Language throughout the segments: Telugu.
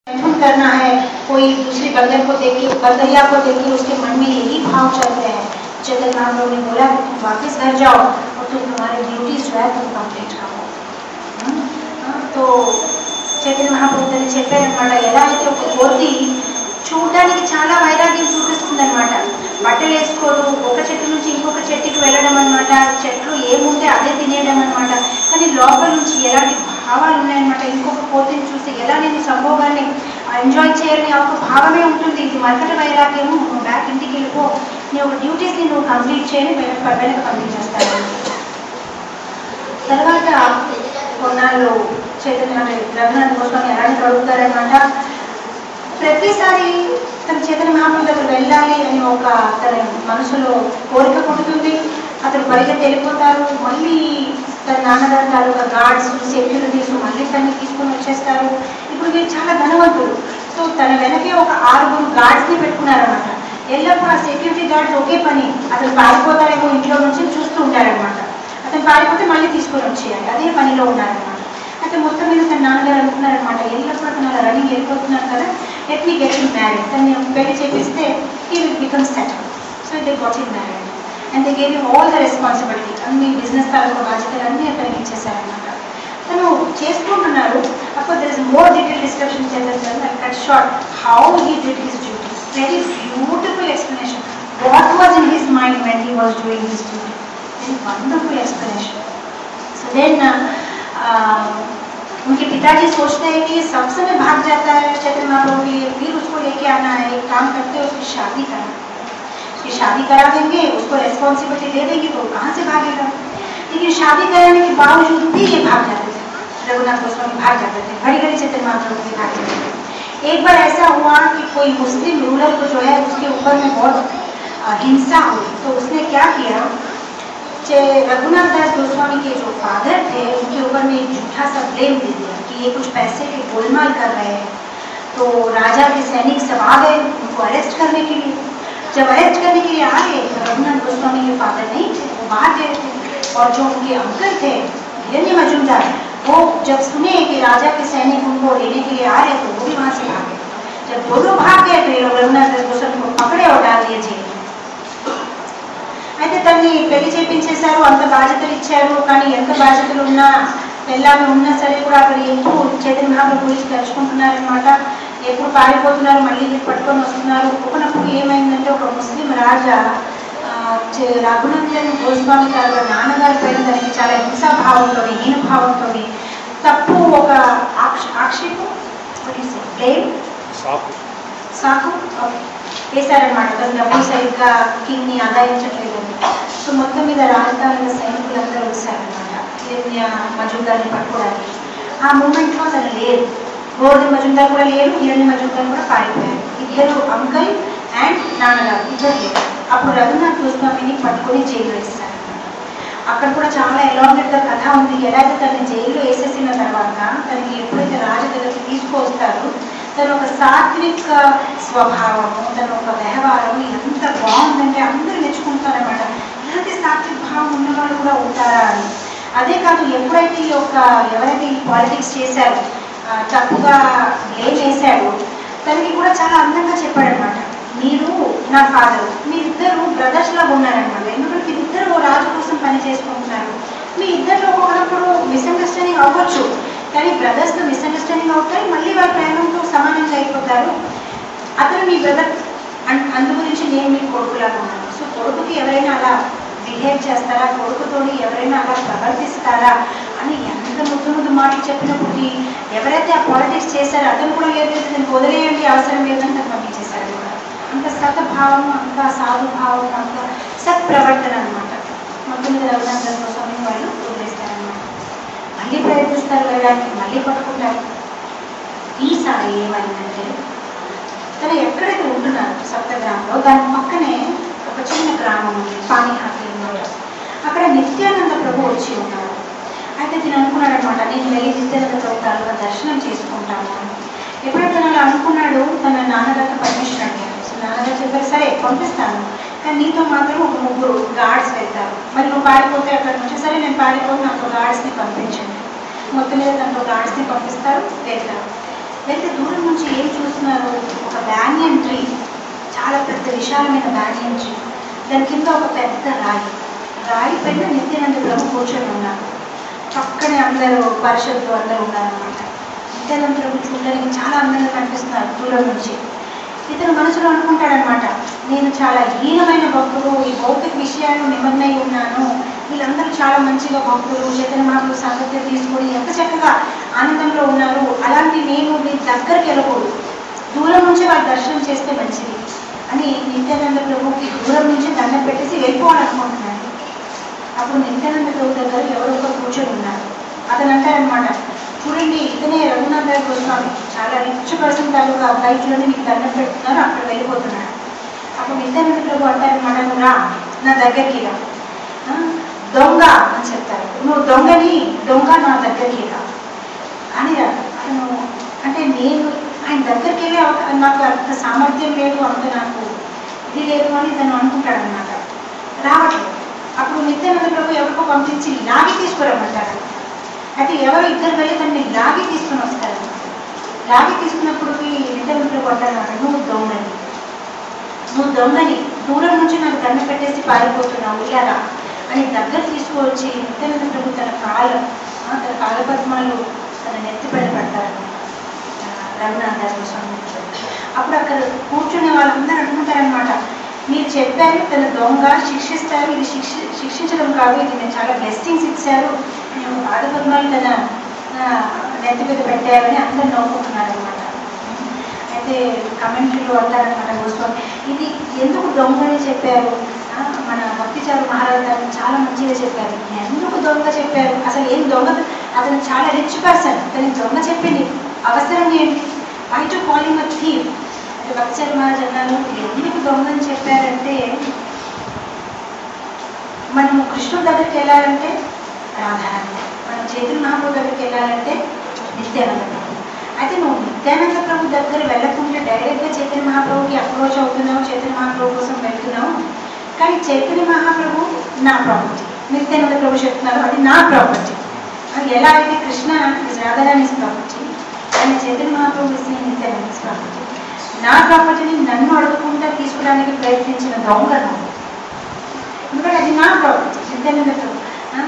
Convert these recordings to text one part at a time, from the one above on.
मैथुन करना है कोई दूसरी बंदर को देख के बंदरिया को देख के उसके मन में यही भाव चल रहे हैं चेतन महाप्रभु ने बोला कि तुम वापस घर जाओ और तुम तुम्हारे ड्यूटीज जो है तुम कंप्लीट करो हम्म? हाँ, तो చైతన్య మహాప్రభు తల్లి చెప్పారనమాట ఎలా అయితే ఒక కోతి చూడడానికి చాలా వైరాగ్యం చూపిస్తుంది అనమాట బట్టలు వేసుకోదు ఒక చెట్టు నుంచి ఇంకొక చెట్టుకి వెళ్ళడం అనమాట చెట్లు ఏముంటే అదే తినేయడం అనమాట కానీ లోపల నుంచి ఎలాంటి భావాలు ఉన్నాయన్నమాట ఇంకొక కోతిని చూసి ఎలా నేను సంభోగాన్ని ఎంజాయ్ చేయాలని ఆ ఒక భావమే ఉంటుంది ఇది మరకట వైరాగ్యము నువ్వు బ్యాక్ ఇంటికి వెళ్ళిపో నీ ఒక డ్యూటీస్ని నువ్వు కంప్లీట్ చేయని వెనక వెనక పంపించేస్తాను తర్వాత కొన్నాళ్ళు చైతన్య రఘునాథ్ గోస్వామి ఎలాంటి అడుగుతారనమాట ప్రతిసారి తన చైతన్య మహాప్రభు దగ్గర వెళ్ళాలి అని ఒక తన మనసులో కోరిక పుట్టుతుంది అతను పరిగెత్తి వెళ్ళిపోతారు మళ్ళీ తన నాన్నగారు తాలూకా గార్డ్స్ సెక్యూరిటీస్ మళ్ళీ తనని తీసుకొని వచ్చేస్తారు ఇప్పుడు వీరు చాలా ధనవంతులు సో తన వెనకే ఒక ఆరుగురు గార్డ్స్ని పెట్టుకున్నారనమాట ఎల్లప్పుడూ ఆ సెక్యూరిటీ గార్డ్స్ ఒకే పని అతను పారిపోతారేమో ఇంట్లో నుంచి చూస్తూ ఉంటారనమాట అతను పారిపోతే మళ్ళీ తీసుకొని వచ్చేయాలి అదే పనిలో ఉన్నారనమాట అయితే మొత్తం మీద తన నాన్నగారు అనుకున్నారనమాట ఎల్లప్పుడూ అతను అలా రన్నింగ్ వెళ్ళిపోతున్నారు కదా let me get in married తను పెళ్లి చేపిస్తే he will become settle so they got in married and they gave all the responsibility అన్ని బిజినెస్ తాలూకు బాధ్యతలు అన్నీ అతనికి ఇచ్చేసారనమాట తను చేసుకుంటున్నారు అప్పుడు there is more detail discussion చేస్తారు cut short how he did his duties very beautiful explanation what was in his mind when he was doing his duty very wonderful explanation so then उनके पिताजी सोचते हैं कि ये सब समय भाग जाता है चैतन्य महाप्रभु के लिए फिर उसको लेके आना है एक काम करते हैं उसकी शादी करा उसकी शादी करा देंगे उसको रेस्पॉन्सिबिलिटी दे देंगे तो वो कहाँ से भागेगा लेकिन शादी कराने के बावजूद भी ये भाग जाते थे रघुनाथ गोस्वामी भाग जाते थे घड़ी घड़ी चैतन्य महाप्रभु के भाग जाते थे एक बार ऐसा हुआ कि कोई मुस्लिम रूलर को जो है उसके ऊपर में बहुत अ, हिंसा हुई तो उसने क्या किया चे रघुनाथ दास गोस्वामी के जो फादर थे उनके ऊपर में एक झूठा सा ब्लेम दे दिया कि ये कुछ पैसे के गोलमाल कर रहे हैं तो राजा के सैनिक सब आ गए उनको अरेस्ट करने के लिए जब अरेस्ट करने के लिए आ गए तो रघुनाथ गोस्वामी के फादर नहीं थे वो बाहर गए थे और जो उनके अंकल थे हिरण्य मजूमदार वो जब सुने कि राजा के सैनिक उनको लेने के लिए आ रहे तो वो भी वहां से भागे जब दोनों भाग गए तो ये लोग रघुनाथ दास गोस्वामी को पकड़े और डाल दिए जेल में అయితే తన్ని పెళ్లి చేపించేశారు అంత బాధ్యతలు ఇచ్చారు కానీ ఎంత బాధ్యతలు ఉన్నా పెళ్ళామే ఉన్నా సరే కూడా అక్కడ ఎక్కువ చైతన్య మహాప్రభు గురించి తెలుసుకుంటున్నారనమాట ఎప్పుడు పారిపోతున్నారు మళ్ళీ వీళ్ళు పట్టుకొని వస్తున్నారు ఒకనప్పుడు ఏమైందంటే ఒక ముస్లిం రాజా ఆ, చే- రఘునందన్ గోస్వామి గారు నాన్నగారి పైన తనకి చాలా హింసాభావంతో హీనభావంతో తప్పు ఒక ఆక్ష ఆక్షేపం బ్లేమ్ సాకు సాకు ఓకే. వేశారనమాట తను డబ్బులు సరిగ్గా కింగ్ని ఆదాయించట్లేదని సో మొత్తం మీద రాజధానిలో సైనికులందరూ వచ్చారనమాట హిరణ్య మజుందార్ని పట్టుకోవడానికి ఆ మూమెంట్లో తను లేరు గోవర్ధన్ మజుందార్ కూడా లేరు హిరణ్య మజుందార్ కూడా పారిపోయారు ఇద్దరు అంకల్ అండ్ నాన్నగారు ఇద్దరు లేరు అప్పుడు రఘునాథ్ గోస్వామిని పట్టుకొని జైలు వేస్తారనమాట అక్కడ కూడా చాలా ఎలాంగెట్ గా కథ ఉంది ఎలా అయితే తనని జైల్లో వేసేసిన తర్వాత తనకి ఎప్పుడైతే రాజు దగ్గరికి తీసుకొస్తారో తన ఒక సాత్విక స్వభావము తన ఒక వ్యవహారము ఎంత బాగుందంటే అందరూ మెచ్చుకుంటారనమాట ఇలాంటి సాత్విక భావం ఉన్నవాళ్ళు కూడా ఉంటారా అని అదే కాదు ఎప్పుడైతే ఈ యొక్క ఎవరైతే ఈ పాలిటిక్స్ చేశారో ఆ, తప్పుగా బ్లేమ్ వేశాడో తనకి కూడా చాలా అందంగా చెప్పాడనమాట మీరు నా ఫాదర్ మీరిద్దరు బ్రదర్స్ లాగా ఉన్నారనమాట ఎందుకంటే మీరిద్దరు ఓ రాజు కోసం పని చేసుకుంటున్నారు మీ ఇద్దరిలో ఒకప్పుడు మిస్అండర్స్టాండింగ్ అవ్వచ్చు కానీ బ్రదర్స్తో మిస్అండర్స్టాండింగ్ అవుతాయి మళ్ళీ వాళ్ళ ప్రేమంతో సమానంగా అయిపోతారు అతను మీ బ్రదర్ అందు గురించి నేను మీ కొడుకులాగా ఉన్నాను సో కొడుకుకి ఎవరైనా అలా బిహేవ్ చేస్తారా కొడుకుతోని ఎవరైనా అలా ప్రవర్తిస్తారా అని ఎంత ముద్దు ముద్దు మాటలు చెప్పినప్పుడు ఎవరైతే ఆ పాలిటిక్స్ చేశారో అతను కూడా లేదు లేదు నేను వదిలేయండి అవసరం లేదని తను పంపించేశారు కూడా అంత సతభావం అంత సాధుభావం అంత సత్ప్రవర్తన అనమాట మొత్తం మీద రఘునాథ స్వామి వాళ్ళు వదిలేస్తారనమాట మళ్ళీ ప్రయత్నిస్తారు వెళ్ళడానికి మళ్ళీ పట్టుకుంటారు ఈసారి ఏమైందంటే తను ఎక్కడైతే ఉంటున్నారు సప్తగ్రామంలో దాని పక్కనే ఒక చిన్న గ్రామం ఉంది పానీహాటి అన్నమాట అక్కడ నిత్యానంద ప్రభు వచ్చి ఉన్నారు అయితే నేను అనుకున్నాడు అనమాట నేను వెళ్ళి నిత్యానంద ప్రభు తాలూకా దర్శనం చేసుకుంటాను అని ఎప్పుడైతే తను అలా అనుకున్నాడు తన నాన్నగారితో పర్మిషన్ అడిగారు సో నాన్నగారు చెప్పారు సరే పంపిస్తాను కానీ నీతో మాత్రం ఒక ముగ్గురు గార్డ్స్ వెళ్తారు మరి నువ్వు పారిపోతే అక్కడ నుంచి సరే నేను పారిపోతే నాతో గార్డ్స్ని పంపించండి మొత్తం మీద దాంట్లో గార్డ్స్ని పంపిస్తారు వెళ్తారు వెళ్తే దూరం నుంచి నుంచి ఏం చూస్తున్నారు ఒక బ్యానియన్ ట్రీ చాలా పెద్ద విశాలమైన బ్యానియన్ ట్రీ దాని కింద ఒక పెద్ద రాయి రాయి పైన నిత్యానంద ప్రభు కూర్చొని ఉన్నారు పక్కనే అందరూ పరిషత్తు అందరూ ఉన్నారన్నమాట నిత్యానంద ప్రభు చూడడానికి చాలా అందంగా కనిపిస్తున్నారు దూరం నుంచి ఇతను మనసులో అనుకుంటాడనమాట నేను చాలా హీనమైన భక్తుడు ఈ భౌతిక విషయాలు నిమగ్నై ఉన్నాను వీళ్ళందరూ చాలా మంచిగా భక్తులు చైతన్య మహాప్రభు సాంగత్యం తీసుకొని ఎంత చక్కగా ఆనందంలో ఉన్నారు అలాంటి నేను వీరి దగ్గరికి వెళ్ళకూడదు దూరం నుంచి వాళ్ళు దర్శనం చేస్తే మంచిది అని నిత్యానంద ప్రభుకి దూరం నుంచి దండం పెట్టేసి వెళ్ళిపోవాలనుకుంటున్నాను అప్పుడు నిత్యానంద ప్రభు దగ్గర ఎవరో ఒకరు కూర్చొని ఉన్నారు అతను అంటారనమాట చూడండి ఇతనే రఘునాథ్ గారి గోస్వామి చాలా రిచ్ పర్సన్ తాలూకా బైక్లోనే మీకు దండం పెడుతున్నారు అక్కడ వెళ్ళిపోతున్నాడు అప్పుడు నిత్యానంద ప్రభు అంటారనమాట నువ్వు రా నా దగ్గరికి రా ఆ, దొంగ అని చెప్తారు నువ్వు దొంగని దొంగ నా దగ్గరికి రా అని రా అతను అంటే నేను ఆయన దగ్గరికి వెళ్ళి అవ- నాకు అంత సామర్థ్యం లేదు అంత నాకు ఇది లేదు అని తను అనుకుంటాడు అనమాట రావట్లేదు అప్పుడు నిత్యానంద ప్రభు ఎవరికో పంపించి లాగి తీసుకురమ్మంటాడు అయితే ఎవరు ఇద్దరు వెళ్ళి తనని లాగి తీసుకుని వస్తారు లాగి తీసుకున్నప్పుడు ఈ నిత్యానంద ప్రభు అంటాడు నువ్వు దొంగని నువ్వు దొంగని దూరం నుంచి నాకు దండ పెట్టేసి పారిపోతున్నావు ఇలారా అని దగ్గర తీసుకువచ్చి నిత్యానంద ప్రభు తన కాళ్ళ ఆ, తన కాళ్ళ పద్మాలు తన నెత్తిపైన పడతారు రఘునాథ్ దాస్ స్వామి అప్పుడు అక్కడ కూర్చునే వాళ్ళందరూ అనుకుంటారనమాట మీరు చెప్పారు తన దొంగ శిక్షిస్తారు ఇది శిక్ష శిక్షించడం కాదు ఇది నేను చాలా బ్లెస్సింగ్స్ ఇచ్చారు నేను పాదపద్మాలు తన ఆ, నెత్తి మీద పెట్టారని అందరు నవ్వుకుంటున్నారు అనమాట అయితే కమెంట్రీలో అంటారనమాట గోస్వామి ఇది ఎందుకు దొంగ అని చెప్పారు ఆ, మన భక్తిచారు మహారాజ్ గారు చాలా మంచిగా చెప్పారు ఎందుకు దొంగ చెప్పారు అసలు ఏం దొంగ అతను చాలా రిచ్ పర్సన్ అతనికి దొంగ చెప్పింది అవసరం ఏంటి why to calling a thief అంటే భక్తిచారు మహారాజ్ అన్నారు ఎందుకు దొంగ అని చెప్పారంటే మనము కృష్ణుడి దగ్గరికి వెళ్ళాలంటే రాధారాణి మనం చైతన్య మహాప్రభు దగ్గరికి వెళ్ళాలంటే నిత్యానంద ప్రభు అయితే నువ్వు నిత్యానంద ప్రభు దగ్గర వెళ్ళకుండా డైరెక్ట్గా చైతన్య మహాప్రభుకి అప్రోచ్ అవుతున్నావు చైతన్య మహాప్రభు కోసం వెళ్తున్నావు కానీ చైతన్య మహాప్రభు నా ప్రాపర్టీ నిత్యానంద ప్రభు చెప్తున్నారు అది నా ప్రాపర్టీ అది ఎలా అయితే కృష్ణ ఇస్ రాధారాణిస్ ప్రాపర్టీ ఆయన చైతన్య మహాప్రభు ఇస్ నిత్యానంద ప్రాపర్టీ నా ప్రాపర్టీని నన్ను అడుగుకుంటా తీసుకోవడానికి ప్రయత్నించిన దొంగ నువ్వు ఎందుకంటే అది నా ప్రాపర్టీ నిత్యానంద ప్రభు ఆ,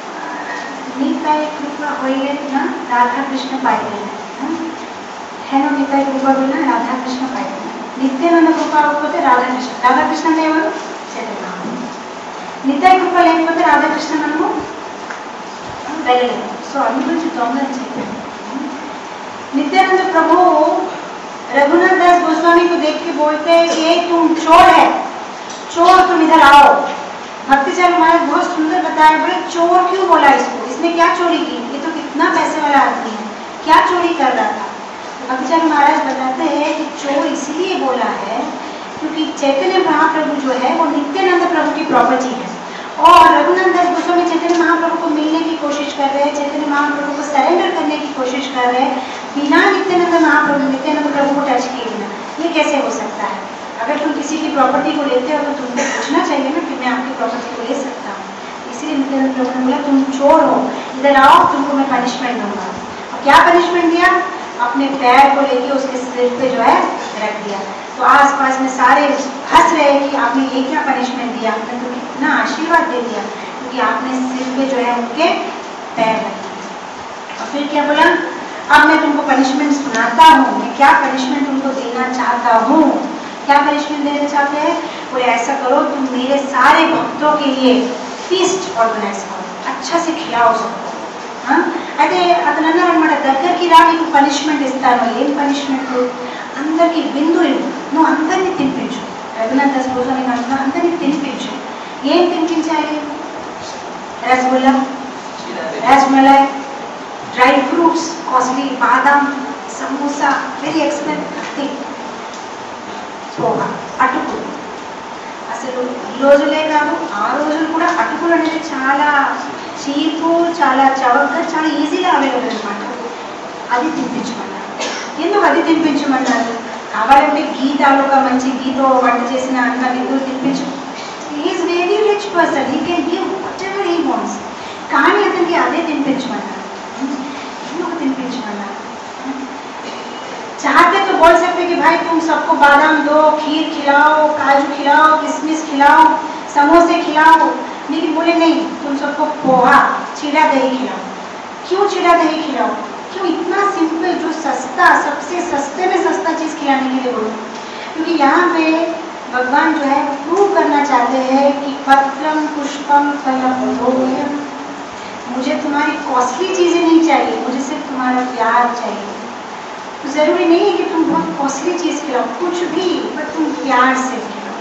নিতাই কৃপা হইলে না রাধা কৃষ্ণ পাইলেন না হেন নিতাই কৃপা হইলে না রাধা কৃষ্ণ পাইলেন না నిత్యానంద కృప అవ్వకపోతే రాధాకృష్ణ రాధాకృష్ణ అంటే ఎవరు చైతన్య నిత్యాయ కృప లేకపోతే రాధాకృష్ణ మనము వెళ్ళలేము సో అందు గురించి దొంగ అని చెప్పాను नित्यानंद प्रभु रघुनाथ दास गोस्वामी को देख के बोलते हैं कि तुम चोर है चोर तुम इधर आओ भक्ति चरण महाराज बहुत सुंदर बताया बोले चोर क्यों बोला इसको इसने क्या चोरी की ये तो कितना पैसे वाला आदमी है क्या चोरी कर रहा था तो भक्ति चरण महाराज बताते हैं कि चोर इसलिए बोला है क्योंकि चैतन्य महाप्रभु जो है वो नित्यानंद प्रभु की प्रॉपर्टी है और रघुनाथ दास गोस्वामी चैतन्य महाप्रभु को मिलने की कोशिश कर रहे हैं चैतन्य महाप्रभु को सरेंडर करने की कोशिश कर रहे हैं बिना नित्यानंद महाप्रभु नित्यानंद प्रभु को टच किए बिना ये कैसे हो सकता है अगर तुम किसी की प्रॉपर्टी को लेते हो तो तुमको पूछना चाहिए ना कि मैं आपकी प्रॉपर्टी को ले सकता हूँ इसलिए नित्यानंद प्रभु ने बोला तुम चोर हो इधर आओ तुमको मैं पनिशमेंट दूंगा और क्या पनिशमेंट दिया अपने पैर को लेके उसके सिर पे जो है रख दिया तो आस पास में सारे हंस रहे हैं कि आपने ये क्या पनिशमेंट दिया आपने तो कितना आशीर्वाद दे दिया क्योंकि आपने सिर पे जो है उनके पैर रख दिए और फिर क्या बोला अब मैं तुमको पनिशमेंट सुनाता हूँ मैं क्या पनिशमेंट तुमको देना चाहता हूँ क्या पनिशमेंट देना चाहते हैं बोले ऐसा करो तुम मेरे सारे भक्तों के लिए फीस्ट ऑर्गेनाइज करो अच्छा से खिलाओ सबको ఆ? అయితే అతను అన్నారు అనమాట దగ్గరికి రా నీకు పనిష్మెంట్ ఇస్తాను ఏం పనిష్మెంట్ అందరికి విందు ఇవ్వు నువ్వు అందరినీ తినిపించు రఘునాథ్ దాస్ గోస్వామి అంటున్నా అందరినీ తినిపించు ఏం తినిపించాలి rasgulla rasmalai dry fruits costly బాదాం సమోసా వెరీ ఎక్స్పెన్సివ్ థింగ్ పోగా అటుకులు అసలు ఈ రోజులే కాదు ఆ రోజులు కూడా అటుకులు అనేది చాలా చీపు చాలా చవకగా చాలా ఈజీగా అవైలబుల్ అనమాట అది తినిపించమన్నారు ఎందుకు అది తినిపించమన్నారు కావాలంటే గీ తాలూకా మంచి గీతో వంట చేసిన అన్న విందులు తినిపించు is very rich person he can give whatever he wants కానీ అతనికి అదే తినిపించమన్నారు ఎందుకు తినిపించమన్నారు चाहते तो बोल सकते कि भाई तुम सबको बादाम दो खीर खिलाओ काजू खिलाओ किशमिश खिलाओ समोसे खिलाओ लेकिन बोले नहीं तुम सबको पोहा चिड़ा दही खिलाओ क्यों चिड़ा दही खिलाओ क्यों इतना सिंपल जो सस्ता सबसे सस्ते में सस्ता चीज़ खिलाने के लिए बोलो क्योंकि यहाँ पे भगवान जो है वो प्रूव करना चाहते हैं कि पत्रम पुष्पम फलम दोयम मुझे तुम्हारी कॉस्टली चीज़ें नहीं चाहिए मुझे सिर्फ तुम्हारा प्यार चाहिए तो ज़रूरी नहीं है कि तुम बहुत कॉस्टली चीज़ खिलाओ कुछ भी बट तुम प्यार से खिलाओ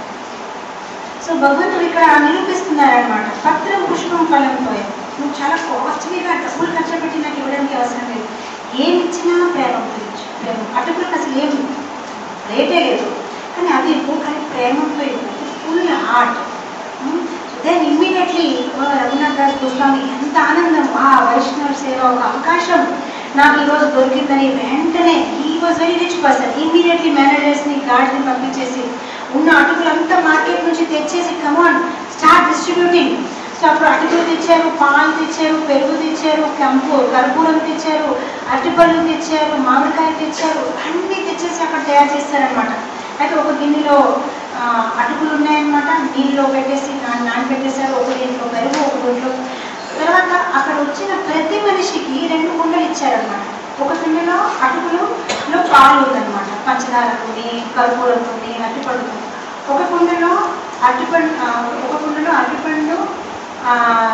సో భగవంతుడు ఇక్కడ నిరూపిస్తున్నారనమాట పత్రం పుష్పం ఫలంతో నువ్వు చాలా కాస్ట్లీగా డబ్బులు ఖర్చు పెట్టి నాకు ఇవ్వడానికి అవసరం లేదు ఏమి ఇచ్చినా ప్రేమతో ఇచ్చు ప్రేమ అటుకులకు అసలు ఏం రేటే లేదు కానీ అది ఇవ్వు కానీ ప్రేమతో ఇవ్వు full heart then immediately Raghunath Das Goswami ఎంత ఆనందం ఆ వైష్ణవ సేవ ఒక అవకాశం నాకు ఈరోజు దొరికిందని వెంటనే he was very rich person immediately మేనేజర్స్ని గార్డ్ని పంపించేసి ఉన్న అటుకులంతా మార్కెట్ నుంచి తెచ్చేసి కమాన్ స్టార్ట్ డిస్ట్రిబ్యూటింగ్ సో అప్పుడు అటుకులు తెచ్చారు పాలు తెచ్చారు పెరుగు తెచ్చారు కంపు కర్పూరం తెచ్చారు అరటిపళ్ళు తెచ్చారు మామిడికాయ తెచ్చారు అన్నీ తెచ్చేసి అక్కడ తయారు చేస్తారనమాట అయితే ఒక గిన్నెలో ఆ, అటుకులు ఉన్నాయన్నమాట నీళ్ళలో పెట్టేసి నా- నానబెట్టేశారు ఒక దీంట్లో పెరుగు ఒక దీంట్లో తర్వాత అక్కడ వచ్చిన ప్రతి మనిషికి రెండు కుండలు ఇచ్చారనమాట ఒక కుండలో అటుకులులో పాలు ఉందన్నమాట పంచదార ఉంది కర్పూరం ఉంది అరటిపండు ఉంది ఒక కుండలో అరటిపండు ఆ, ఒక కుండలో అరటిపండు ఆ,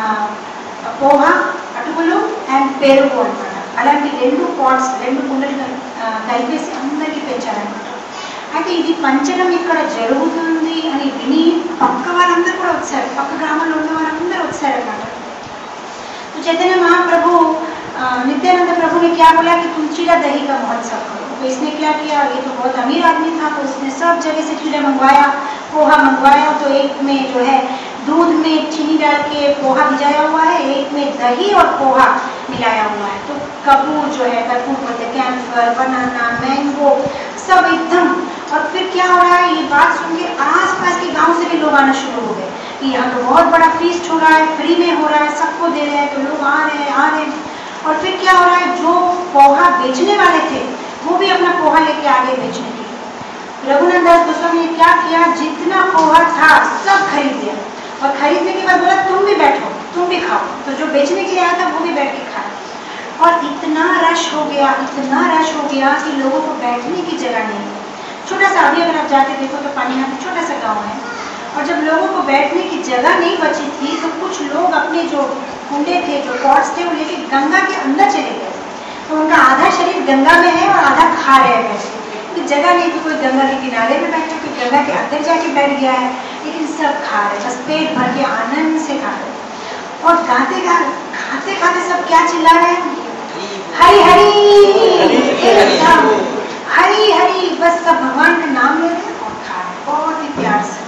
పోహ అటుకులు అండ్ పెరుగు అన్నమాట అలాంటి రెండు పాట్స్ రెండు కుండలు కలి- ఆ, కలిపేసి అందరికీ పెంచారనమాట అయితే ఇది పంచడం ఇక్కడ జరుగుతుంది అని విని పక్క వాళ్ళందరూ కూడా వచ్చారు పక్క గ్రామంలో ఉన్న వాళ్ళందరూ వచ్చారనమాట तो चैतन्य महाप्रभु अ, नित्यानंद प्रभु ने क्या बोला कि तुम चीड़ा दही का महोत्सव करो तो इसने क्या किया ये तो बहुत अमीर आदमी था तो उसने सब जगह से चीड़ा मंगवाया पोहा मंगवाया तो एक में जो है दूध में चीनी डाल के पोहा भिजाया हुआ है एक में दही और पोहा मिलाया हुआ है तो कपूर जो है कपूर बोलते कैंफर बनाना मैंगो सब एकदम और फिर क्या हो रहा है ये बात सुन के आस पास के गांव से भी लोग आना शुरू हो गए कि यहाँ तो बहुत बड़ा फीस्ट हो रहा है फ्री में हो रहा है सबको दे रहे हैं तो लोग आ रहे हैं आ रहे हैं और फिर क्या हो रहा है जो पोहा बेचने वाले थे वो भी अपना पोहा लेके आगे बेचने के लिए रघुनाथ दास गोस्वामी ने क्या किया जितना पोहा था सब खरीद लिया और खरीदने के बाद बोला तुम भी बैठो तुम भी खाओ तो जो बेचने के लिए आया था वो भी बैठ के खाया और इतना रश हो गया इतना रश हो गया कि लोगों को बैठने की जगह नहीं है छोटा सा अभी अगर आप जाके देखो तो पानिया में छोटा सा गांव है और जब लोगों को बैठने की जगह नहीं बची थी तो कुछ लोग अपने जो कुंडे थे जो पॉट्स थे वो लेके गंगा के अंदर चले गए तो उनका आधा शरीर गंगा में है और आधा खा रहे हैं बैठ के क्योंकि जगह नहीं थी कोई गंगा के किनारे में बैठे कोई गंगा के अंदर जाके बैठ गया है लेकिन सब खा रहे हैं बस पेट भर के आनंद से खा रहे हैं और गाते गा खाते खाते सब क्या चिल्ला रहे हैं हरी हरी एकदम हरी हरी बस सब भगवान का नाम ले रहे हैं और खा रहे हैं बहुत ही प्यार से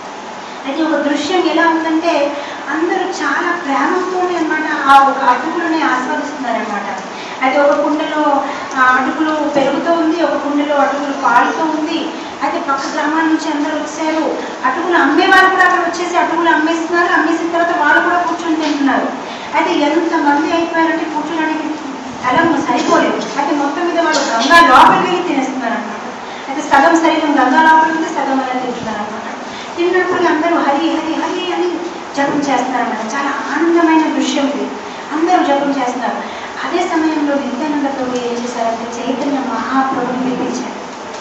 అయితే ఒక దృశ్యం ఎలా ఉందంటే అందరూ చాలా ప్రేమతోనే అన్నమాట ఆ ఒక అటుకులని ఆస్వాదిస్తున్నారనమాట అయితే ఒక కుండలో ఆ అటుకులు పెరుగుతూ ఉంది ఒక కుండలో అటుకులు పాలుతూ ఉంది అయితే పక్క గ్రామాల నుంచి అందరూ వచ్చారు అటుకులు అమ్మేవారు కూడా అక్కడ వచ్చేసి అటుకులు అమ్మేస్తున్నారు అమ్మేసిన తర్వాత వాళ్ళు కూడా కూర్చొని తింటున్నారు అయితే ఎంతమంది అయిపోయారంటే కూర్చోడానికి స్థలం సరిపోలేదు అయితే మొత్తం మీద వాళ్ళు గంగా లోపలికి వెళ్ళి తినేస్తున్నారు అనమాట అయితే సగం శరీరం గంగా లోపల ఉంది సగం అలా తింటున్నారు అనమాట తిన్నప్పుడు అందరూ హరి హరి హరి అని జపం చేస్తారన్నమాట చాలా ఆనందమైన దృశ్యం ఇది అందరూ జపం చేస్తారు అదే సమయంలో నిత్యానంద ప్రభు ఏం చేశారంటే చైతన్య మహాప్రభుని పిలిపించారు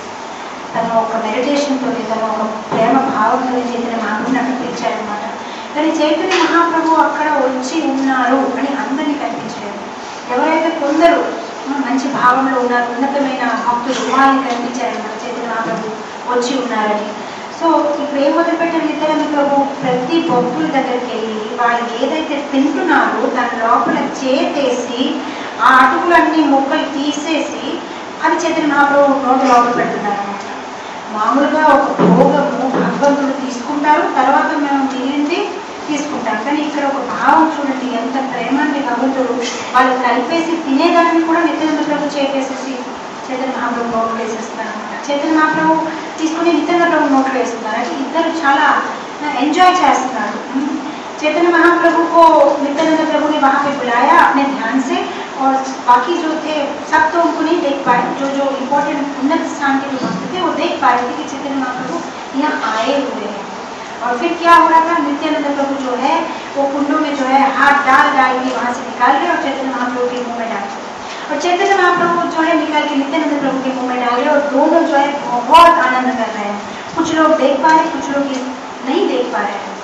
తను ఒక మెడిటేషన్ తోటి తను ఒక ప్రేమ భావంతో చైతన్య మహాప్రభుని అక్కడ పిలిచారనమాట కానీ చైతన్య మహాప్రభు అక్కడ వచ్చి ఉన్నారు అని అందరినీ కనిపించలేదు ఎవరైతే కొందరు ఆ, మంచి భావంలో ఉన్నారు ఉన్నతమైన భక్తులు వాళ్ళని కనిపించారనమాట చైతన్య మహాప్రభు వచ్చి ఉన్నారని సో ఇప్పుడు ఏం మొదలుపెట్టారు నిత్యానంద ప్రభు ప్రతి భక్తుల దగ్గరికి వెళ్ళి వాళ్ళు ఏదైతే తింటున్నారో దాని లోపల చేతేసి ఆ అటుకులన్నీ ముక్కలు తీసేసి అది చైతన్య మహాప్రభు నోటి లోపల పెడుతున్నారు అనమాట మామూలుగా ఒక భోగము భగవంతుడు తీసుకుంటారు తర్వాత మేము మిగిలింది తీసుకుంటాం కానీ ఇక్కడ ఒక భావం చూడండి ఎంత ప్రేమ అంటే భగవంతుడు వాళ్ళు కలిపేసి తినేదాన్ని కూడా నిత్యానంద ప్రభు చేసేసి చైతన్య మహాప్రభు నోట్లు వేసేస్తున్నారు అనమాట చైతన్య మహాప్రభు తీసుకుని నిత్యానంద ప్రభు నోట్లు వేస్తున్నారు అంటే ఇద్దరు చాలా ఎంజాయ్ చేస్తున్నారు ఉమ్. चैतन्य महाप्रभु को नित्यानंद प्रभु ने वहाँ पे बुलाया अपने ध्यान से और बाकी जो थे सब तो उनको नहीं देख पाए जो जो इम्पोर्टेंट उन्नत राजस्थान के जो भक्त थे वो देख पा रहे थे कि चैतन्य महाप्रभु यहाँ आए हुए हैं और फिर क्या हो रहा था नित्यानंद प्रभु जो है वो कुंडों में जो है हाथ डाल डाल के वहां से निकाल रहे और चैतन्य महाप्रभु के मुंह में डाल रहे और चैतन्य महाप्रभु जो है निकाल के नित्यानंद प्रभु के मुंह में डाल रहे और दोनों जो है बहुत आनंद कर रहे हैं कुछ लोग देख पा रहे हैं कुछ लोग ये नहीं देख पा रहे हैं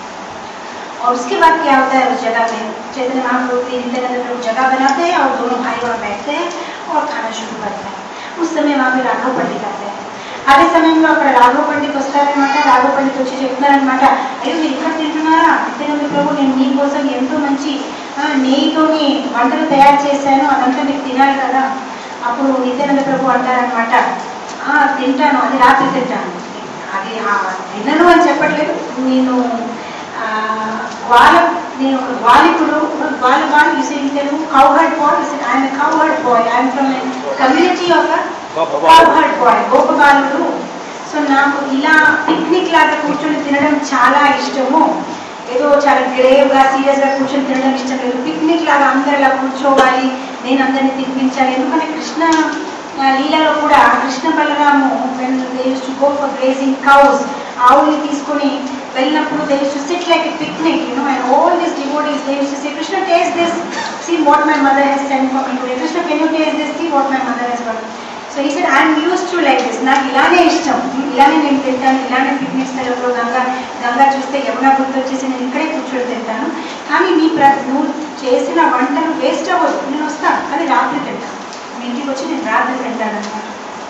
और उसके बाद क्या होता है उस जगह में चैतन्य महाप्रभु के लिए नित्यानंद प्रभु जगह बनाते हैं और दोनों भाई वहाँ बैठते हैं और खाना शुरू करते हैं उस समय वहाँ पे రాఘవ పండిట్ आते हैं అదే సమయంలో అక్కడ రాఘవ పండిట్ వస్తారనమాట రాఘవ పండిట్ వచ్చి చెప్తున్నారనమాట అయ్యో మీరు ఇక్కడ తింటున్నారా నిత్యానంద ప్రభు నేను మీకోసం ఎంతో మంచి ఆ, నెయ్యితోని వంటలు తయారు చేశాను అదంతా మీరు తినాలి కదా అప్పుడు నిత్యానంద ప్రభు అంటారనమాట "ఆ, తింటాను అది రాత్రి తింటాను అది ఆ, తినను అని చెప్పట్లేదు నేను ఆ, వాళ్ళ నేను ఒక గ్వాలికుడు గ్వాలిబాల్ using Telugu cowherd boy I'm cowherd boy I'm from community of cowherd boy గోపబాలుడు సో నాకు ఇలా పిక్నిక్ లాగా కూర్చొని తినడం చాలా ఇష్టము ఏదో చాలా గ్రేవ్ గా సీరియస్ గా కూర్చొని తినడం ఇష్టం లేదు పిక్నిక్ లాగా అందరు ఇలా కూర్చోవాలి నేను అందరిని తినిపించాలి ఎందుకంటే కృష్ణ ఆ, లీలలో కూడా Krishna Balarama when they use to go for grazing cows ఆవుల్ని తీసుకొని వెళ్ళినప్పుడు they use to sit like a picnic you know and all this devotees they use to say Krishna taste this see what my mother has send for me today Krishna can you taste this see what my mother has work so he said I'm use to like this నాకు ఇలానే ఇష్టం ఇలానే నేను తింటాను ఇలానే పిక్నిక్ స్థలంలో గంగా గంగా చూస్తే యమునా గుర్తు వచ్చేసి నేను ఇక్కడే కూర్చొని తింటాను కానీ నీ ప్ర నువ్వు చేసిన వంటలు వేస్ట్ అవ్వదు నేను వస్తాను కానీ రాత్రి తింటాను మీ ఇంటికి వచ్చి నేను రాత్రి తింటాను అనమాట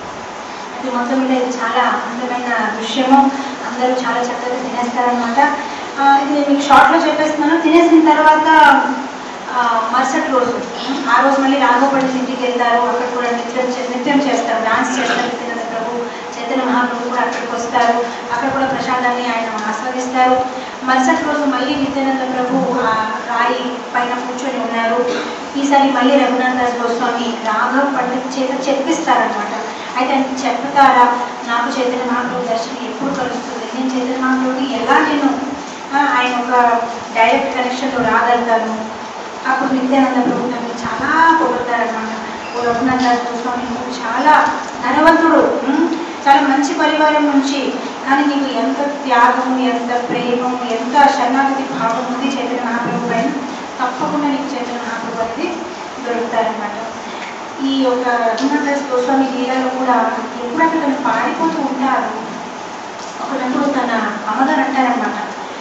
అది మొత్తం మీద ఇది చాలా అందమైన దృశ్యము అందరూ చాలా చక్కగా తినేస్తారనమాట ఆ, ఇది నేను మీకు షార్ట్లో చెప్పేస్తున్నాను తినేసిన తర్వాత ఆ, మరుసటి రోజు ఆ రోజు మళ్ళీ రాఘవపల్లి ఇంటికి వెళ్తారు అక్కడ కూడా నృత్యం చే- నృత్యం చేస్తారు డాన్స్ చేస్తారు నిత్యానంద ప్రభు చైతన్య మహాప్రభు కూడా అక్కడికి వస్తారు అక్కడ కూడా ప్రసాదాన్ని ఆయన ఆస్వాదిస్తారు మరుసటి రోజు మళ్ళీ నిత్యానంద ప్రభు ఆ రాయి పైన కూర్చొని ఉన్నారు ఈసారి మళ్ళీ రఘునాథ్ దాస్ గోస్వామి రాఘవ్ పండిత్ చేత చెప్పిస్తారనమాట అయితే ఆయన చెప్తారా నాకు చైతన్య మహాప్రభు దర్శనం ఎప్పుడు కలుస్తుంది నేను చైతన్య మహాప్రభుని ఎలా నేను ఆ, ఆయన ఒక డైరెక్ట్ కనెక్షన్లో రాగలుగుతాను అప్పుడు నిత్యానంద ప్రభు నన్ను చాలా పొగుడతారనమాట ఓ రఘునాథ్ దాస్ గోస్వామి నువ్వు చాలా ధనవంతుడు ఉమ్, చాలా మంచి పరివారం నుంచి కానీ నీకు ఎంత త్యాగము ఎంత ప్రేమము ఎంత శరణాగతి భావం ఉంది చైతన్య మహాప్రభు పైన తప్పకుండా నీకు చైతన్య మహాప్రభు అనేది దొరుకుతారనమాట ఈ యొక్క రఘునాథ్ దాస్ గోస్వామి లీలలో కూడా ఎప్పుడక్కడ తను పాడిపోతూ ఉంటారు ఒకనప్పుడు తన అమ్మగారు అంటారనమాట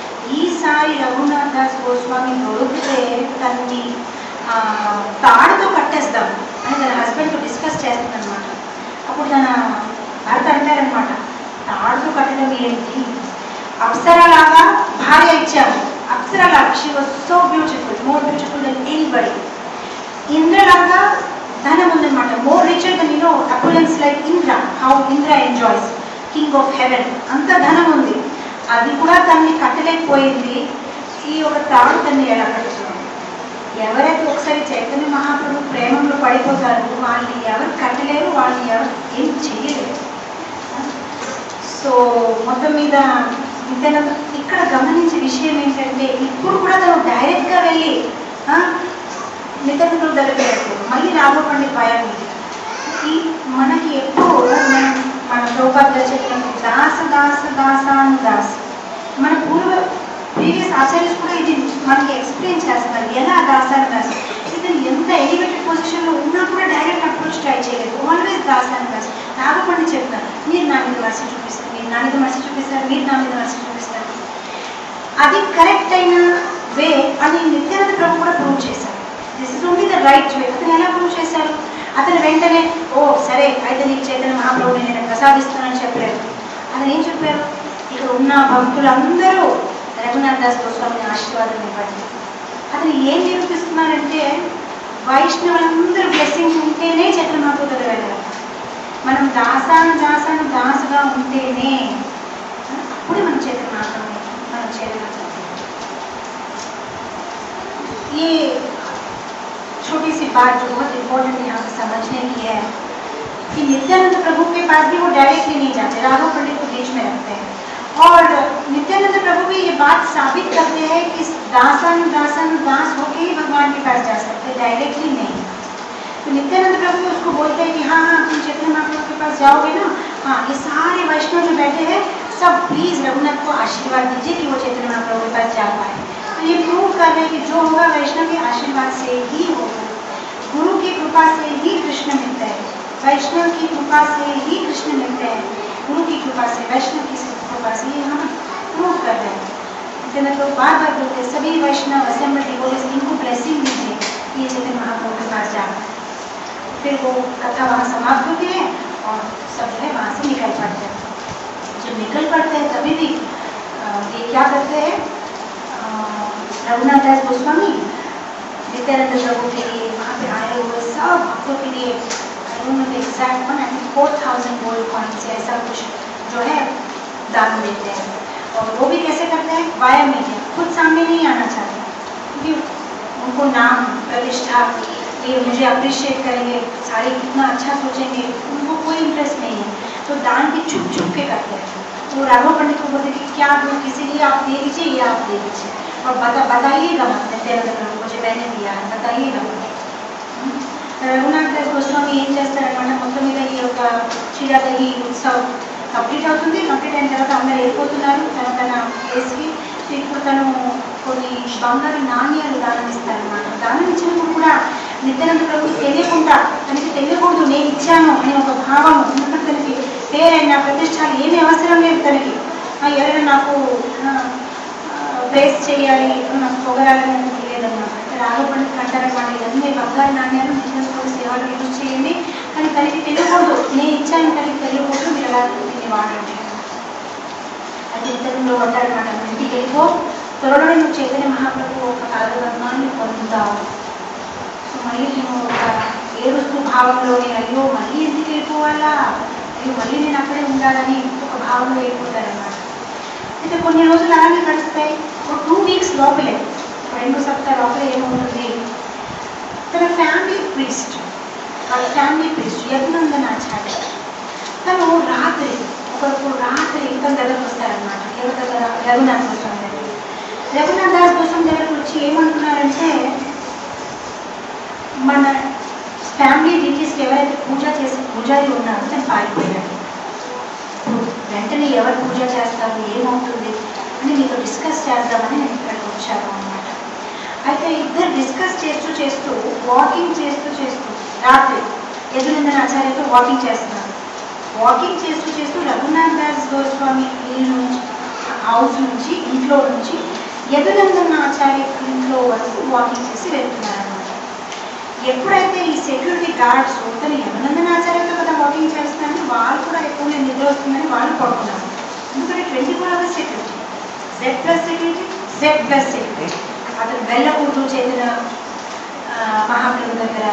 ఈసారి రఘునాథ్ దాస్ గోస్వామి దొరికితే తనని ఆ, తాడుతో కట్టేస్తాం అని తన హస్బెండ్తో డిస్కస్ చేస్తుందన్నమాట అప్పుడు తన భర్త అంటారనమాట తాడుతో కట్టడం ఏంటి అప్సరలాగా భార్య ఇచ్చాము అప్సరలాగా she was so beautiful more beautiful than anybody ఇంద్రలాగా ధనం ఉందన్నమాట more richer than you know opulence like Indra how Indra enjoys king of heaven అంత ధనం ఉంది అది కూడా తనని కట్టలేకపోయింది ఈ ఒక తాడు తన్ని ఎలా కట్టుతుంది ఎవరైతే ఒకసారి చైతన్య మహాప్రభు ప్రేమలో పడిపోతారో వాళ్ళని ఎవరు కట్టలేరు వాళ్ళని ఎవరు ఏం చేయలేరు సో మొత్తం మీద నిత్యానంద ఇక్కడ గమనించే విషయం ఏంటంటే ఇప్పుడు కూడా తను డైరెక్ట్గా వెళ్ళి ఆ, నిత్యానందుడు దగ్గరికి మళ్ళీ రాఘవ పండిత్ భయం ఉంది ఈ మనకి ఎప్పుడు మనం మన ప్రభుపాద చెప్పిన దాస దాస దాసాను దాస్ మన పూర్వ ప్రీవియస్ ఆచార్యస్ కూడా ఇది మనకి ఎక్స్ప్లెయిన్ చేస్తున్నారు ఎలా దాసాను దాస్ ఇతను ఎంత ఎలివేటెడ్ పొజిషన్లో ఉన్నా కూడా డైరెక్ట్ అప్రోచ్ ట్రై చేయలేదు ఆల్వేస్ దాసాను దాస్ రాఘపండి చెప్తారు మీరు నా మీద మర్చి చూపిస్తారు మీరు నా మీద మర్చి చూపిస్తారు మీరు నా మీద మర్చి చూపిస్తారు అది కరెక్ట్ అయిన వే అని నిత్యానంద ప్రభు కూడా ప్రూవ్ చేశారు this is only the right way అతను ఎలా ప్రూవ్ చేశారు అతను వెంటనే ఓ సరే అయితే నీకు చైతన్య మహాప్రభుని నేను ప్రసాదిస్తానని చెప్పలేదు అతను ఏం చెప్పారు ఇక్కడ ఉన్న భక్తులందరూ రఘునాథ్ దాస్ గోస్వామిని ఆశీర్వాదం ఇవ్వండి అతను ఏం నిరూపిస్తున్నారంటే వైష్ణవులందరూ బ్లెస్సింగ్స్ ఉంటేనే చైతన్య మహాప్రభు దగ్గర వెళ్ళాలి మనం దాసాను దాసాను దాసుగా ఉంటేనే అప్పుడే మనం చైతన్య మహాప్రభుని మనం చేయగలుగుతాం ये छोटी सी बात जो बहुत इम्पोर्टेंट यहाँ पे समझने की है कि नित्यानंद प्रभु के पास भी वो डायरेक्टली नहीं जाते राघव पंडित को बीच में रखते हैं और नित्यानंद प्रभु भी ये बात साबित करते हैं कि दासन दासन दास होके ही भगवान के पास जा सकते डायरेक्टली नहीं तो नित्यानंद प्रभु भी उसको बोलते हैं कि हाँ हाँ तुम चैतन्य महाप्रभु के पास जाओगे ना हाँ ये सारे वैष्णव जो बैठे हैं सब प्लीज रघुनाथ को आशीर्वाद दीजिए कि वो चैतन्य महाप्रभु के पास जा पाए तो ये प्रूव कर रहे हैं कि जो होगा वैष्णव के आशीर्वाद से ही होगा गुरु की कृपा से ही कृष्ण मिलते हैं वैष्णव की कृपा से ही कृष्ण मिलते हैं गुरु की कृपा से वैष्णव की कृपा से ये हम प्रूव कर रहे हैं इतना तो बार बार बोलते हैं सभी वैष्णव असेंबल डिवोटीज इनको ब्लेसिंग दीजिए ये चैतन्य महाप्रभु के पास जा फिर वो कथा वहाँ समाप्त होती है और सब जो है वहाँ से निकल पड़ते हैं जब निकल पड़ते हैं तभी भी अ, ये क्या करते हैं अ, रघुनाथ दास गोस्वामी नित्यानंद प्रभु के लिए वहाँ पे आए हुए सब भक्तों के लिए उन्होंने exact one I four thousand gold coins या ऐसा कुछ जो है दान देते हैं और वो भी कैसे करते हैं वाया मीडिया खुद सामने नहीं आना चाहते क्योंकि उनको नाम प्रतिष्ठा ये मुझे अप्रिशिएट करेंगे सारे कितना अच्छा सोचेंगे उनको कोई इंटरेस्ट नहीं है तो दान भी छुप छुप के करते हैं तो राघव पंडित को बोलते कि क्या दो किसी लिए आप दे दीजिए ये आप दे दीजिए और बता बताइएगा मत नित्यानंद प्रभु मुझे मैंने दिया है बताइएगा मत రఘునాథ్ దాస్ గోస్వామి ఏం చేస్తారనమాట మొత్తం మీద ఈ యొక్క శ్రీరాదహి ఉత్సవం కంప్లీట్ అవుతుంది కంప్లీట్ అయిన తర్వాత అందరు వెళ్ళిపోతున్నారు తన తన ప్లేస్కి ఇప్పుడు తను కొన్ని బంగారు నాణ్యాలు దానం ఇస్తారనమాట దానం ఇచ్చినప్పుడు కూడా నిత్యానంద ప్రభు తెలియకుండా తనకి తెలియకూడదు నేను ఇచ్చాను అనే ఒక భావం ఎందుకంటే తనకి పేరైనా ప్రతిష్టాలు ఏమీ అవసరం లేదు తనకి ఆ, ఎవరైనా నాకు ప్లేస్ చేయాలి నాకు పొగరాలని నాకు లేదన్నమాట రాఘపడి అంటారనమాట ఇవన్నీ బంగారు నాణ్యాలు నిత్యానంద ప్రభు సేవలు యూజ్ చేయండి కానీ తనకి తెలియకూడదు నేను ఇచ్చాను తనకి తెలియకూడదు మీరు ఎలా దీన్ని వాడండి అది ఇతరులు అంటారనమాట "నువ్వు ఇంటికి వెళ్ళిపో త్వరలో నువ్వు చైతన్య మహాప్రభు ఒక కాలవర్మాన్ని పొందుతావు సో మళ్ళీ నేను ఒక ఏడుస్తూ భావంలోనే అయ్యో మళ్ళీ ఎందుకు వెళ్ళిపోవాలా అయ్యో మళ్ళీ నేను అక్కడే ఉండాలని ఒక భావంలో వెళ్ళిపోతారనమాట అయితే కొన్ని రోజులు అలాగే గడుస్తాయి ఒక టూ వీక్స్ లోపలే ఒక రెండు సప్తాహ లోపలే ఏమవుతుంది తన ఫ్యామిలీ ప్రీస్ట్ వాళ్ళ ఫ్యామిలీ ప్రీస్ట్ యజ్ఞందనాచార్య తను రాత్రి ఒకరికి రాత్రి ఇతని దగ్గరకు వస్తారనమాట ఎవరి దగ్గర రఘునాథ్ గోస్వామి దగ్గర రఘునాథ్ దాస్ గోస్వామి దగ్గరకు వచ్చి ఏమంటున్నారంటే మన ఫ్యామిలీ డీటెయిల్స్కి ఎవరైతే పూజ చేసి పూజారి ఉన్నారో తను పారిపోయాడు వెంటనే ఎవరు పూజ చేస్తారు ఏమవుతుంది అని మీతో డిస్కస్ చేద్దామని నేను ఇక్కడికి వచ్చాను అనమాట అయితే ఇద్దరు డిస్కస్ చేస్తూ చేస్తూ వాకింగ్ చేస్తూ చేస్తూ రాత్రి ఎదురుందని ఆచార్యతో వాకింగ్ చేస్తున్నారు వాకింగ్ చేస్తూ చేస్తూ రఘునాథ్ దాస్ గోస్వామి ఇల్లు నుంచి హౌస్ నుంచి ఇంట్లో నుంచి యదునందన ఆచార్య ఇంట్లో వరకు వాకింగ్ చేసి వెళ్తున్నారన్నమాట ఎప్పుడైతే ఈ సెక్యూరిటీ గార్డ్స్ తను యమునందన ఆచార్యతో కదా వాకింగ్ చేస్తున్నారని వాళ్ళు కూడా ఎక్కువ నేను నిద్ర వస్తుందని వాళ్ళు పడుకున్నారు ఎందుకంటే twenty four hours security Z plus security Z plus security అతను వెళ్ళకూడదు చేసిన మహాప్రభు దగ్గర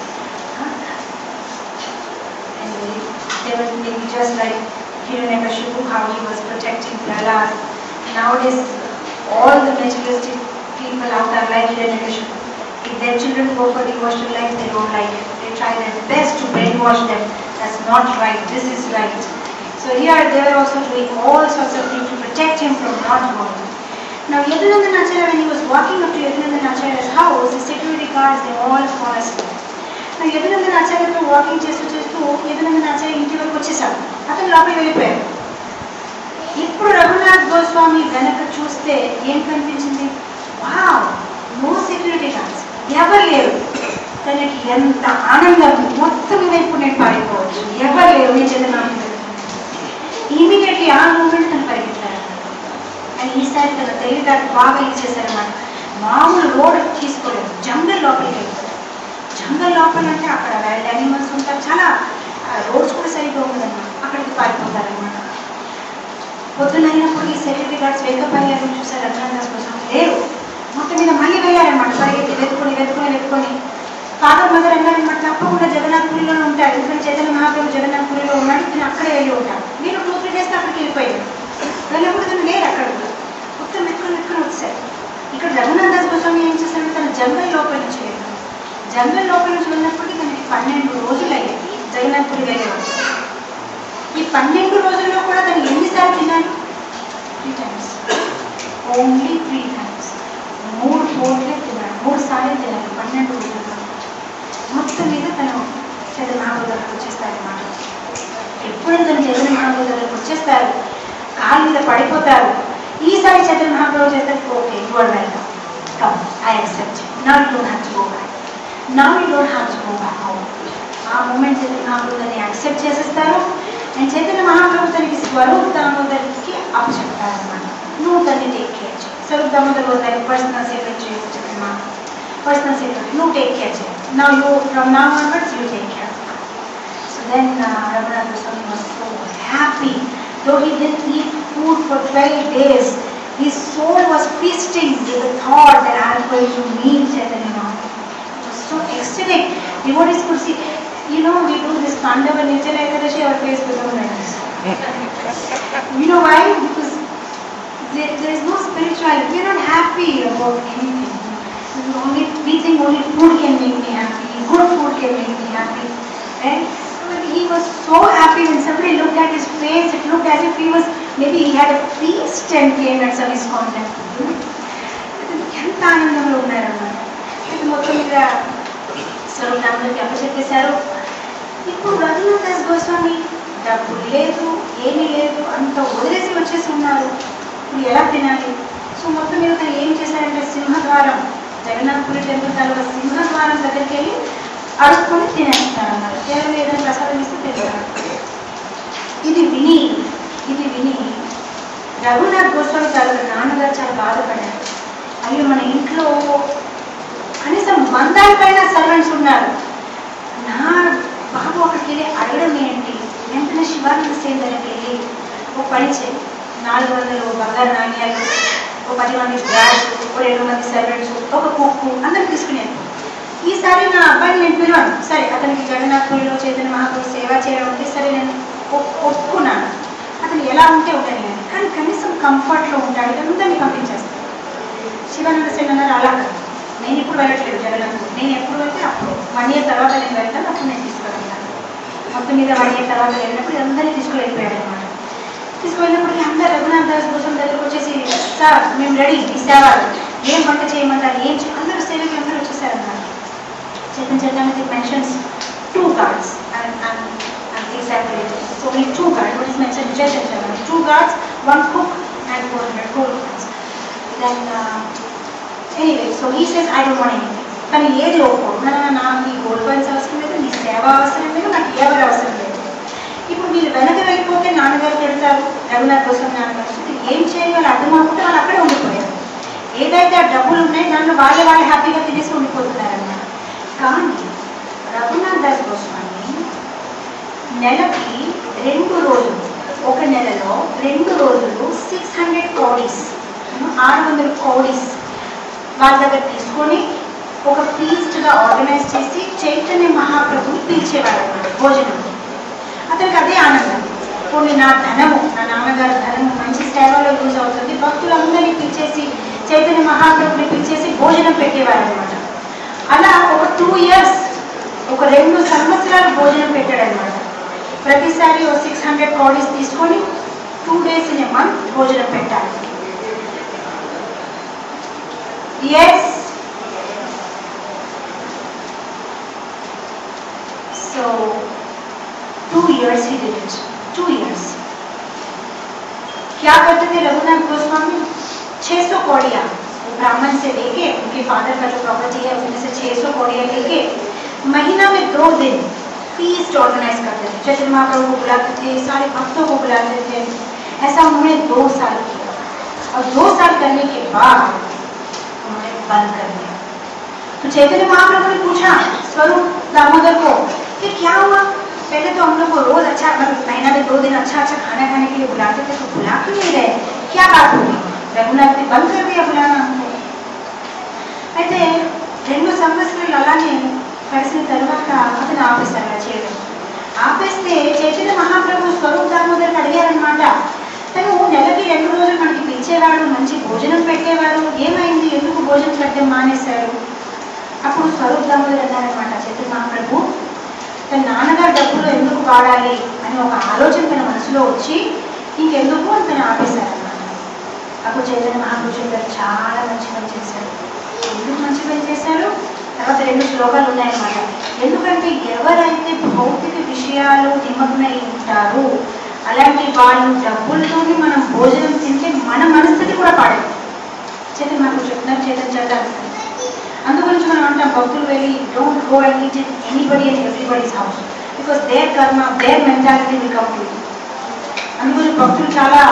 And they were maybe just like Hiranyakashipu, how he was protecting Prahlad. Nowadays, all the materialistic people out there like Hiranyakashipu. If their children go for devotional life, they don't like it. They try their best to brainwash them. That's not right. This is right. So here they were also doing all sorts of things to protect him from not going. Now Yadunandan Acharya, when he was walking up to Yadunandan Acharya's house, the security guards, they all fall asleep. నా యదునందన్ ఆచార్యతో వాకింగ్ చేస్తూ చేస్తూ యదునందన్ ఆచార్య ఇంటి వరకు వచ్చేసాడు అతను లోపలికి వెళ్ళిపోయాడు ఇప్పుడు రఘునాథ్ గోస్వామి వెనక చూస్తే ఏం కనిపించింది వావ్ నో సెక్యూరిటీ గార్డ్స్ ఎవరు లేరు తనకి ఎంత ఆనందం మొత్తం వైపు నేను పారిపోవచ్చు ఎవరు లేరు నేను చంద్రనాథ్ ఇమీడియట్లీ ఆ మూమెంట్ తను పరిగెత్తారు అండ్ ఈసారి తన తెలివితేట బాగా ఇచ్చేసారన్నమాట మామూలు రోడ్ తీసుకోలేదు జంగల్ లోపలికి వెళ్ళిపోయారు జంగల్ లోపల అంటే అక్కడ వైల్డ్ యానిమల్స్ ఉంటారు చాలా రోడ్స్ కూడా సరిగ్గా ఉండదన్నమాట అక్కడికి పారిపోతారనమాట పొద్దున అయినప్పుడు ఈ సెక్యూరిటీ గార్డ్స్ వేకప్ అయ్యారు చూసారు అడ్వాన్స్ కోసం లేరు మొత్తం మీద మళ్ళీ వెళ్ళారనమాట పరిగెత్తి వెతుకొని వెతుకొని వెతుకొని ఫాదర్ మదర్ అన్నారనమాట తప్పకుండా జగన్నాథ్పురిలోనే ఉంటాడు ఎందుకంటే చైతన్య మహాప్రభు జగన్నాథ్పురిలో ఉన్నాడు ఇతను అక్కడే వెళ్ళి ఉంటాడు మీరు టూ త్రీ డేస్ అక్కడికి వెళ్ళిపోయాడు వెళ్ళినప్పుడు తను లేరు అక్కడ కూడా. మొత్తం వెతుకొని వెతుకొని వచ్చారు ఇక్కడ రఘునాథ్ దాస్ గోస్వామి ఏం చేశారంటే తన జంగల్ లోపల నుంచి వెళ్ళాడు జంగల్ లోపల నుంచి వెళ్ళినప్పటికీ తనకి పన్నెండు రోజులు అయ్యాయి జగన్నాథ్పురి వెళ్ళేవాడు ఈ పన్నెండు రోజుల్లో కూడా తను ఎన్నిసార్లు తిన్నాడు three times only three times మూడు పూట్లే తిన్నాడు మూడు సార్లు తిన్నాడు పన్నెండు రోజుల్లో మొత్తం మీద తను చంద్ర మహాబుద్ధకు వచ్చేస్తారన్నమాట ఎప్పుడు తను చైతన్య మహాప్రభు దగ్గరకు వచ్చేస్తారు కాళ్ళ మీద పడిపోతారు ఈసారి చైతన్య మహాప్రభు చేస్తారు okay you are welcome come I accept నా you don't have to go back నా you don't have to go back home ఆ మూమెంట్ చైతన్య మహాప్రభు దాన్ని యాక్సెప్ట్ చేసేస్తారు అండ్ చైతన్య మహాప్రభు తనకి స్వరూప్ దామోదర్కి అప్పచెప్తారు అనమాట నువ్వు దాన్ని టేక్ కేర్ చేయి Swarup Damodar was like personal secretary Chaitanya Mahaprabhu personal secretary నువ్వు టేక్ కేర్ చేయి నా you from now onwards you take care So then uh, Raghunath Goswami was so happy. Though he didn't eat food for 12 days, his soul was feasting with the thought that I am going to meet Chaitanya Mahaprabhu. It was so ecstatic. Devotees could see, you know, we do this Pandava Nirjala Ekadashi, our face becomes like this. you know why? Because there, there is no spirituality. We are not happy about anything. Only, we think only food can make me happy, good food can make me happy. Right? But he was so happy when somebody looked at his face, it looked as if he was, maybe he had a feast and came at some his contact. ఎంత ఆనందంలో ఉన్నారన్నమాట అయితే మొత్తం మీద స్వరూపాందరికి అప్పచెప్పేశారు ఇప్పుడు రఘునాథ్ దాస్ గోస్వామి డబ్బు లేదు ఏమీ లేదు అంత వదిలేసి వచ్చేసి ఉన్నారు ఇప్పుడు ఎలా తినాలి సో మొత్తం మీద తను ఏం చేశారంటే సింహద్వారం జగన్నాథపురి టెంపుల్ తర్వాత సింహద్వారం దగ్గరికి వెళ్ళి అడుక్కొని తినేస్తారు అన్నమాట కేవలం ఏదైనా ప్రసాదం ఇస్తే తింటారు ఇది విని ఇది విని రఘునాథ్ గోస్వామి తాలూకు నాన్నగారు చాలా బాధపడ్డారు అయ్యో మన ఇంట్లో కనీసం వందాల పైన సర్వెంట్స్ ఉన్నారు నా బాబు అక్కడికి వెళ్ళి అడగడం ఏంటి వెంటనే శివానంద సేన్ దగ్గరికి వెళ్ళి ఒక పని చేయి నాలుగు వందలు బంగారు నాణ్యాలు ఒక పది మంది బ్రాడ్స్ ఒక రెండు మంది సర్వెంట్స్ ఒక కుక్కు అందరు తీసుకునేది ఈసారి నా అబ్బాయిని నేను పిలవను సరే అతనికి జగన్నాథపురిలో చైతన్య మహాప్రభు సేవ చేయడం అంటే సరే నేను ఒప్- ఒప్పుకున్నాను అతను ఎలా ఉంటే ఉంటాను కానీ కానీ కనీసం కంఫర్ట్లో ఉంటాడు అందరినీ పంపించేస్తాను శివానంద సేన్ అన్నారు అలా కాదు నేను ఇప్పుడు వెళ్ళట్లేదు జగన్నాథ్ నేను ఎప్పుడు వెళ్తే అప్పుడు వన్ ఇయర్ తర్వాత నేను వెళ్తాను అప్పుడు నేను తీసుకువెళ్తాను మొత్తం మీద వన్ ఇయర్ తర్వాత వెళ్ళినప్పుడు అందరినీ తీసుకుని వెళ్ళిపోయాడు అనమాట తీసుకువెళ్ళినప్పటికీ అందరు రఘునాథ్ దాస్ కోసం దగ్గరకు వచ్చేసి సార్ మేము రెడీ మీ సేవ ఏం వంట చేయమంటారు ఏం చే-" అందరూ సేవకి అందరూ వచ్చేసారన్నమాట Chetan Charitamrita mentions two gods and, and, and exactly so only two gods. What is mentioned in Chetan Charitamrita? Two gods, one cook and 400 gold coins. Then uh, anyway, so he says I don't want anything. కానీ ఏది ఒప్పుకోడు నా నాకు ఈ గోల్డ్ కాయిన్స్ అవసరం లేదు నీ సేవ అవసరం లేదు నాకు ఎవరు అవసరం లేదు ఇప్పుడు వీళ్ళు వెనక వెళ్ళిపోతే నాన్నగారు పెడతారు రఘునాథ్ కోసం నాన్నగారు సో ఏం చేయాలి అర్థం అవ్వకుండా వాళ్ళు అక్కడే ఉండిపోయారు ఏదైతే ఆ డబ్బులు ఉన్నాయో దాంట్లో వాళ్ళే వాళ్ళు హ్యాపీగా తినేసి ఉండిపోతున్నారు అన్నమాట కానీ రఘునాథ్ దాస్ గోస్వామి నెలకి రెండు రోజులు ఒక నెలలో రెండు రోజులు సిక్స్ హండ్రెడ్ కౌడీస్ ఆరు వందల కౌడీస్ వాళ్ళ దగ్గర తీసుకొని ఒక ఫీస్ట్గా ఆర్గనైజ్ చేసి చైతన్య మహాప్రభుని పిలిచేవాడు అన్నమాట భోజనం అతనికి అదే ఆనందం పోనీ నా ధనము నా నాన్నగారి ధనము మంచి సేవలో యూజ్ అవుతుంది భక్తులందరినీ పిలిచేసి చైతన్య మహాప్రభుని పిలిచేసి భోజనం పెట్టేవారు అనమాట అలా ఒక టూ ఇయర్స్ ఒక రెండు సంవత్సరాలు భోజనం పెట్టాడు అనమాట ప్రతిసారి ఒక సిక్స్ హండ్రెడ్ కౌడీస్ తీసుకొని two days in a month భోజనం పెట్టాలి yes so two years he did it two years क्या करते थे रघुनाथ गोस्वामी 600 कौड़िया वो ब्राह्मण से लेके उनके फादर का जो प्रॉपर्टी है उसमें से 600 कौड़िया लेके महीना में दो दिन फीस्ट ऑर्गेनाइज करते थे चैतन्य महाप्रभु को बुलाते थे सारे भक्तों को बुलाते थे ऐसा उन्होंने दो साल किया और दो साल करने के बाद उन्होंने बंद कर दिया तो चैतन्य महाप्रभु ने पूछा स्वरूप दामोदर को कि क्या हुआ पहले तो हम लोग को रोज अच्छा मतलब महीना में दो दिन अच्छा अच्छा खाना खाने के लिए बुलाते थे तो बुला क्यों नहीं रहे क्या बात होगी रघुनाथ ने बंद कर दिया बुलाना हमको అయితే రెండు సంవత్సరాలు అలానే గడిచిన తర్వాత అతను ఆపేశారు అలా చేయడం ఆపేస్తే చైతన్య మహాప్రభు స్వరూప్ దామోదర్కి అడిగారనమాట తను నెలకి రెండు రోజులు మనకి పిలిచేవాడు మంచి భోజనం పెట్టేవాడు ఏమైంది ఎందుకు భోజనం పెట్టడం మానేశారు అప్పుడు స్వరూప్ దామోదర్ అన్నారనమాట చైతన్య మహాప్రభు తన నాన్నగారు డబ్బులు ఎందుకు వాడాలి అని ఒక ఆలోచన తన మనసులో వచ్చి ఇంకెందుకు అని తను ఆపేశారనమాట అప్పుడు చైతన్య మహాపురుషులు గారు చాలా మంచి పని చేశారు ఎందుకు మంచి పని చేశారు తర్వాత రెండు శ్లోకాలు ఉన్నాయన్నమాట ఎందుకంటే ఎవరైతే భౌతిక విషయాలు నిమగ్నై ఉంటారో అలాంటి వాళ్ళు డబ్బులతోని మనం భోజనం తింటే మన మనస్థితి కూడా పాడదు చేతన్ మనకు చెప్తున్నారు చేతన్ చదవాలి అందుగురించి మనం అంటాం భక్తులు వెళ్ళి don't go and eat in anybody and everybody's house because their karma their mentality will come to అందుగురించి భక్తులు చాలా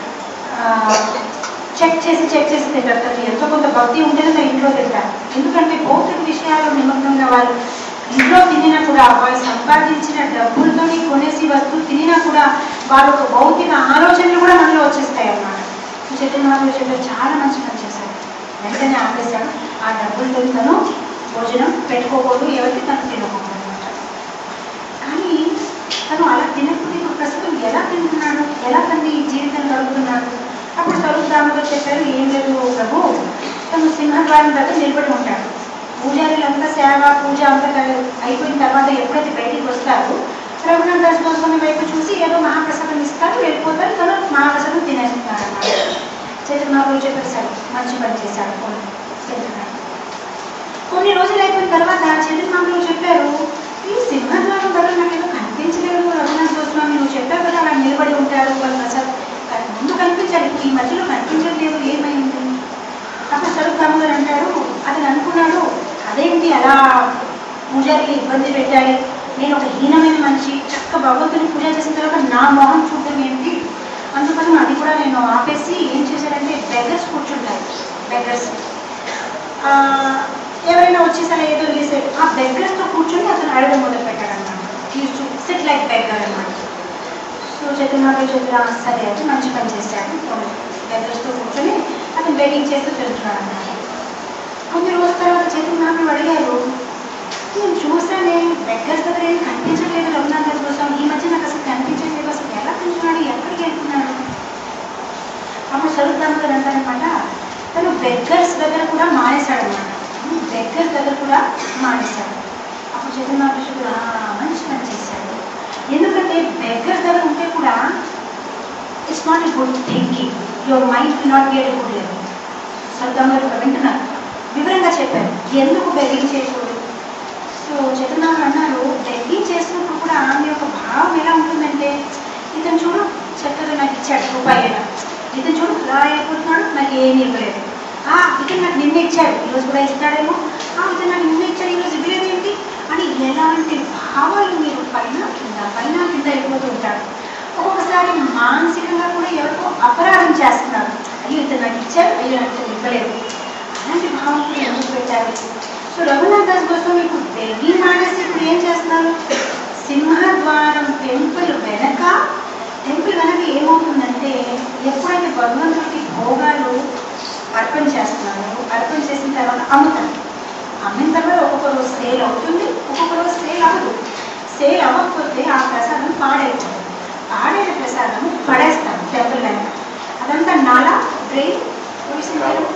చెక్ చేసి చెక్ చేసి తింటారు కదా ఎంతో కొంత భక్తి ఉంటేనే నా ఇంట్లో తింటారు ఎందుకంటే భౌతిక విషయాలు నిమగ్నంగా వాళ్ళు ఇంట్లో తినినా కూడా వాళ్ళు సంపాదించిన డబ్బులతోని కొనేసి వస్తువులు తినినా కూడా వాళ్ళ ఒక భౌతిక ఆలోచనలు కూడా మనలో వచ్చేస్తాయి అన్నమాట చైతన్య మహారాజు చెప్పారు చాలా మంచి పని చేశారు వెంటనే ఆపేశాడు ఆ డబ్బులతో తను భోజనం పెట్టుకోకూడదు ఎవరికి తను తినకూడదు అనమాట కానీ తను అలా తినకపోతే ఇప్పుడు ప్రస్తుతం ఎలా తింటున్నాడు ఎలా తన ఈ జీవితం గడుపుతున్నాడు అప్పుడు స్వరూప్ దామోదర్ చెప్పారు ఏం లేదు ప్రభు తను సింహద్వారం దగ్గర నిలబడి ఉంటాడు పూజారులంతా సేవ పూజ అంతా కలి- అయిపోయిన తర్వాత ఎప్పుడైతే బయటికి వస్తారో రఘునాథ్ దాస్ గోస్వామి వైపు చూసి ఏదో మహాప్రసాదం ఇస్తారు వెళ్ళిపోతారు తను మహాప్రసాదం తినేస్తున్నారు అన్నమాట చైతన్య మహాప్రభు చెప్పారు సరే మంచి పని చేశాడు పోనీ తింటున్నాడు కొన్ని రోజులు అయిపోయిన తర్వాత చైతన్య మహాప్రభు చెప్పారు ఈ సింహద్వారం దగ్గర నాకు ఏదో కనిపించలేదు రఘునాథ్ గోస్వామి నువ్వు చెప్పావు కదా అలా నిలబడి ఉంటారు వాళ్ళు ప్రసాద్ కానీ ముందు కనిపించాలి ఇప్పుడు ఈ మధ్యలో కనిపించట్లేదు ఏమైంది అప్పుడు స్వరూప్ రాము గారు అంటారు అతను అనుకున్నాడు అదేంటి అలా పూజారికి ఇబ్బంది పెట్టాలి నేను ఒక హీనమైన మనిషి చక్క భగవంతుని పూజ చేసిన తర్వాత నా మొహం చూడడం ఏంటి అందుకని అది కూడా నేను ఆపేసి ఏం చేశానంటే బెగ్గర్స్ కూర్చుంటాయి బెగ్గర్స్ ఎవరైనా వచ్చేసరి ఏదో వేసాడు ఆ బెగ్గర్స్తో కూర్చొని అతను అడగడం మొదలు పెట్టాడు అనమాట సిట్ లైక్ బెగ్గర్ అనమాట సో చైతన్య చెప్పిన సరే అది మంచి పని చేశాడు బెగ్గర్స్తో కూర్చొని అతను వెయిటింగ్ చేస్తూ తిరుగుతున్నాడు అన్నమాట కొన్ని రోజుల తర్వాత చైతన్య అడిగారు నేను చూసానే బెగ్గర్స్ దగ్గర ఏం కనిపించట్లేదు రఘునాథ్ గారి కోసం ఈ మధ్య నాకు అసలు కనిపించట్లేదు అసలు ఎలా తింటున్నాడు ఎక్కడికి వెళ్తున్నాడు అప్పుడు స్వరూప్ గారు అంటారనమాట తను బెగ్గర్స్ దగ్గర కూడా మానేశాడు అనమాట బెగ్గర్స్ దగ్గర కూడా మానేశాడు అప్పుడు చైతన్య కృష్ణుడు మంచి పని చేశాడు ఎందుకంటే బెగ్గర్స్ దగ్గర ఉంటే కూడా it's not a good thinking your mind will not get a good level సర్దాం గారు ఇక్కడ వింటున్నారు వివరంగా చెప్పారు ఎందుకు బెగ్గింగ్ చేయకూడదు సో చైతన్య అన్నారు బెగ్గింగ్ చేసినప్పుడు కూడా మీ యొక్క భావం ఎలా ఉంటుందంటే ఇతను చూడు చక్కగా నాకు ఇచ్చాడు రూపాయలు ఇతను చూడు ఇలా అయిపోతున్నాడు నాకు ఏమి ఇవ్వలేదు ఆ ఇతను నాకు నిన్న ఇచ్చాడు ఈరోజు కూడా ఇస్తాడేమో ఆ ఇతను నాకు నిన్న ఇచ్చాడు ఈరోజు ఇవ్వలేదు ఏంటి అని ఎలాంటి భావాలు మీరు పైన కింద పైన కింద అయిపోతూ ఉంటారు ఒక్కొక్కసారి మానసికంగా కూడా ఎవరికో అపరాధం చేస్తున్నారు అయ్యో ఇతను నాకు ఇచ్చాడు అయ్యో నాకు ఇతను ఇవ్వలేదు అలాంటి భావం కూడా ఎందుకు పెట్టారు సో రఘునాథ్ దాస్ గోస్వామి ఇప్పుడు బెగ్గి మానేసి ఇప్పుడు ఏం చేస్తున్నారు సింహద్వారం టెంపుల్ వెనక టెంపుల్ వెనక ఏమవుతుందంటే ఎప్పుడైతే భగవంతుడికి భోగాలు అర్పణ చేస్తున్నారు అర్పణ చేసిన తర్వాత అమ్ముతారు అమ్మిన తర్వాత ఒక్కొక్క రోజు సేల్ అవుతుంది ఒక్కొక్క రోజు సేల్ అవ్వదు సేల్ అవ్వకపోతే ఆ ప్రసాదం పాడైపోతుంది పాడైన ప్రసాదం పడేస్తారు టెంపుల్ వెనక అదంతా నాలా డ్రైన్ కాలు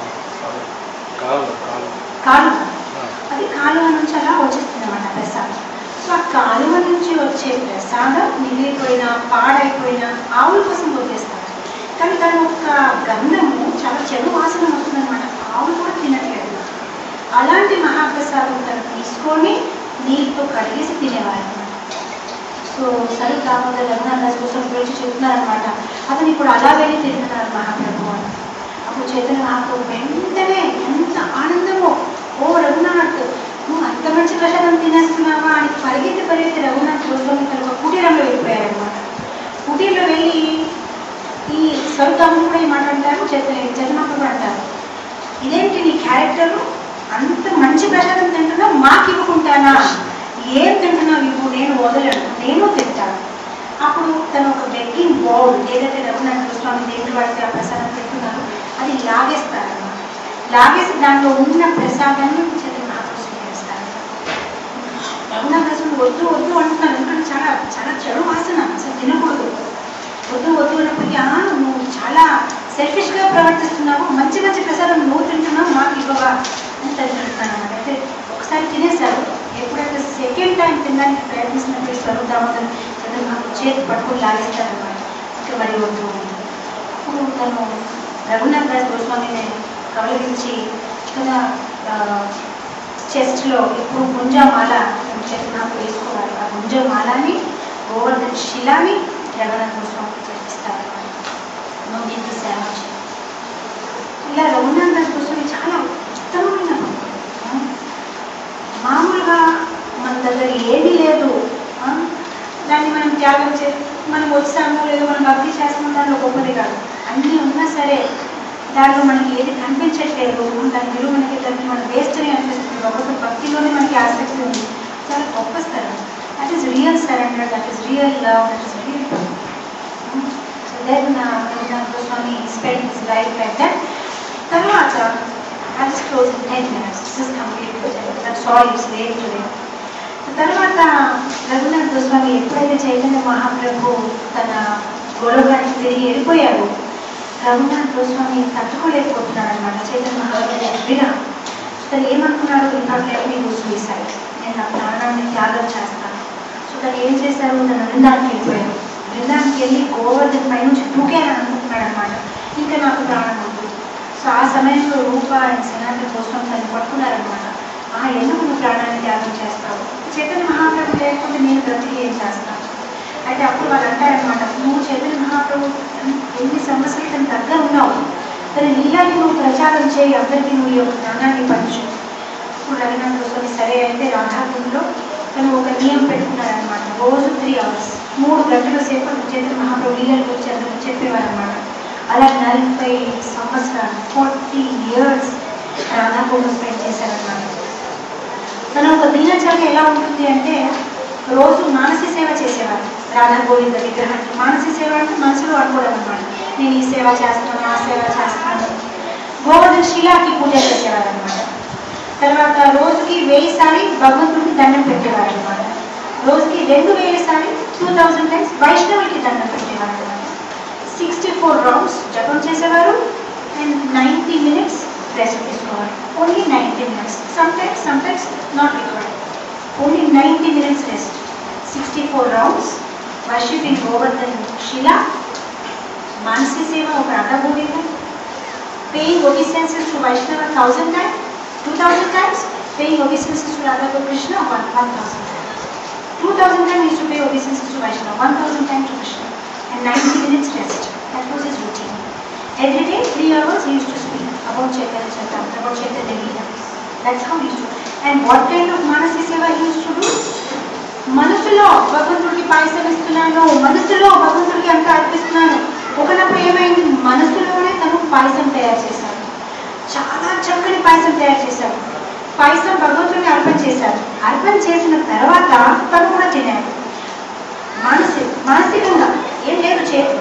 కాలు కాలు కాలువ అది కాలువ నుంచి అలా వచ్చేస్తుంది అన్నమాట ప్రసాదం సో ఆ కాలువ నుంచి వచ్చే ప్రసాదం మిగిలిపోయిన పాడైపోయిన ఆవుల కోసం వదిలేస్తారు కానీ దాని యొక్క గంధము చాలా చెడు వాసన వస్తుందన్నమాట ఆవులు కూడా తినట్లేదు అలాంటి మహాప్రసాదం తను తీసుకొని నీటితో కడిగేసి తినేవారు సో సరి దామోదర్ రఘునాథ్ దాస్ కోసం గురించి చెప్తున్నారనమాట అతను ఇప్పుడు అలా వెళ్ళి తింటున్నారు మహాప్రభు అని అప్పుడు చైతన్య మహాప్రభు వెంటనే ఎంత ఆనందమో ఓ రఘునాథ్ నువ్వు అంత మంచి ప్రసాదం తినేస్తున్నావా అని పరిగెత్తి పరిగెత్తి రఘునాథ్ గోస్వామి తన ఒక కుటీరంలో వెళ్ళిపోయారనమాట కుటీరంలో వెళ్ళి ఈ స్వరూపములు కూడా ఈ మాట అంటారు చైతన్య చైతన్య కూడా అంటారు ఇదేంటి నీ క్యారెక్టరు అంత మంచి ప్రసాదం తింటున్నావు మాకు ఇవ్వకుంటానా ఏం తింటున్నావు ఇవ్వు నేను వదలను నేను తింటాను అప్పుడు తను ఒక బెగ్గింగ్ బౌల్ ఏదైతే రఘునాథ స్వామి దేవుడు వాడితే ఆ ప్రసాదం పెట్టున్నారో అది లాగేస్తారన్నమాట లాగేసి దాంట్లో ఉన్న ప్రసాదాన్ని చదివి మాత్రం స్వీకరిస్తారు రఘునాథ స్వామి వద్దు వద్దు అంటున్నారు ఎందుకంటే చాలా చాలా చెడు వాసన అసలు తినకూడదు వద్దు వద్దు అన్నప్పటికీ "ఆ, నువ్వు చాలా సెల్ఫిష్గా ప్రవర్తిస్తున్నావు మంచి మంచి ప్రసాదం నువ్వు తింటున్నావు మాకు ఇవ్వవా అని తగ్గిస్తాను అన్నమాట అయితే ఒకసారి తినేశారు ఎప్పుడైతే సెకండ్ టైం తినడానికి ప్రయత్నిస్తున్నప్పుడు స్వరూప్ దామోదర్ చంద్ర మాకు చేతి పట్టుకుని లాగేస్తారనమాట ఇంకా మరి వద్దు అని. అప్పుడు తను రఘునాథ్ దాస్ గోస్వామిని కవలించి కదా ఆ, చెస్ట్లో ఇప్పుడు గుంజమాల అని చెప్పినప్పుడు వేసుకోవాలి ఆ గుంజమాలని గోవర్ధన్ శిలాని జగన్నాథ స్వామి చేపిస్తారు నోటికి సేవ చేయాలి ఇలా రఘునాథ స్వామి చాలా ఉత్తమమైన భక్తుడు. ఆ? మామూలుగా మన దగ్గర ఏమీ లేదు ఆ? దాన్ని మనం త్యాగం చే మనం వచ్చాము లేదు మనం భక్తి చేస్తున్నాం దాంట్లో గొప్పది కాదు అన్నీ ఉన్నా సరే దాంట్లో మనకి ఏది కనిపించట్లేదు దాని విలువ మనకి దాన్ని మనం వేస్ట్ అని అనిపిస్తుంది భగవత్ భక్తిలోనే మనకి ఆసక్తి ఉంది చాలా గొప్ప స్థలం that is real surrender that is real love that is real so then Swami spend his life like that తర్వాత I just close in 10 minutes. This is complete. That's all it's there today. తర్వాత రఘునాథ్ గోస్వామి ఎప్పుడైతే చైతన్య మహాప్రభు తన గొడవగానికి తిరిగి వెళ్ళిపోయారు రఘునాథ్ గోస్వామి తట్టుకోలేకపోతున్నాడు అనమాట చైతన్య మహాప్రభు వినా తను ఏమనుకున్నాడు ఇంకా లెట్ మీ సూసైడ్ నేను నా ప్రాణాన్ని త్యాగం చేస్తాను సో తను ఏం చేశారు తన బృందానికి వెళ్ళిపోయారు బృందానికి వెళ్ళి గోవర్ధన్ పై నుంచి దూకేయాలని అనుకుంటున్నాడు అనమాట ఇంకా నాకు ప్రాణం వద్దు సో ఆ సమయంలో రూప అండ్ సనాతన కోసం తను పట్టుకున్నారనమాట ఆ ఎందుకు నువ్వు ప్రాణాన్ని త్యాగం చేస్తావు చైతన్య మహాప్రభు లేకపోతే నేను బ్రతికి ఏం చేస్తాను అయితే అప్పుడు వాళ్ళు అంటారనమాట నువ్వు చైతన్య మహాప్రభు ఎన్ని సంవత్సరాలు తన దగ్గర ఉన్నావు తన నీళ్ళని నువ్వు ప్రచారం చేయి అందరికీ నువ్వు ఈ యొక్క ప్రాణాన్ని పంచు ఇప్పుడు రఘునాథ్ గోస్వామి సరే అయితే రాధాకుంలో తను ఒక నియమం పెట్టుకున్నారనమాట రోజు త్రీ అవర్స్ మూడు గంటల సేపు చైతన్య మహాప్రభు లీలలు గురించి అందరికి చెప్పేవారు అనమాట అలా నలభై సంవత్సరాలు ఫార్టీ ఇయర్స్ రాధాకుంలో స్పెండ్ చేశారనమాట తన ఒక దినచర్య ఎలా ఉంటుంది అంటే రోజు మానసిక సేవ చేసేవారు రాధా గోవింద విగ్రహానికి మానసిక సేవ అంటే మనసులో అనుకోవడం అనమాట నేను ఈ సేవ చేస్తున్నాను ఆ సేవ చేస్తున్నాను గోవర్ధన్ శిలాకి పూజ చేసేవారు అనమాట తర్వాత రోజుకి వెయ్యి సారి భగవంతుడికి దండం పెట్టేవారు అనమాట రోజుకి రెండు వేల సారి టూ థౌజండ్ టైమ్స్ వైష్ణవుడికి దండం పెట్టేవారు అనమాట సిక్స్టీ ఫోర్ రౌండ్స్ జపం చేసేవారు అండ్ నైంటీ మినిట్స్ రెస్ట్ తీసుకోవాలి only ninety minutes some times some times not required only ninety minutes rest sixty four rounds worshipping Govardhan shila మానసిక సేవ ఒక రథభూమిగా paying obeisances to Vaishnava thousand times two thousand times paying obeisances to Radha Krishna one one thousand times two thousand times use to pay obeisances to Vaishnava one thousand times to Krishna and 90 minutes rest. That was his routine. Every day, three hours he used to speak about Chaitanya Charitamrita, about Chaitanya Leela. That's how he used to. And what kind of Manasi Seva he used to do? మనసులో భగవంతుడికి పాయసం ఇస్తున్నాను మనసులో భగవంతుడికి అంత అర్పిస్తున్నాను ఒకనప్పుడు ఏమైంది మనసులోనే తను పాయసం తయారు చేశారు చాలా చక్కని పాయసం తయారు చేశారు పాయసం భగవంతుడికి అర్పణ చేశారు అర్పణ చేసిన తర్వాత తను కూడా తినాడు మానసిక మానసికంగా ఏం లేదు చేతి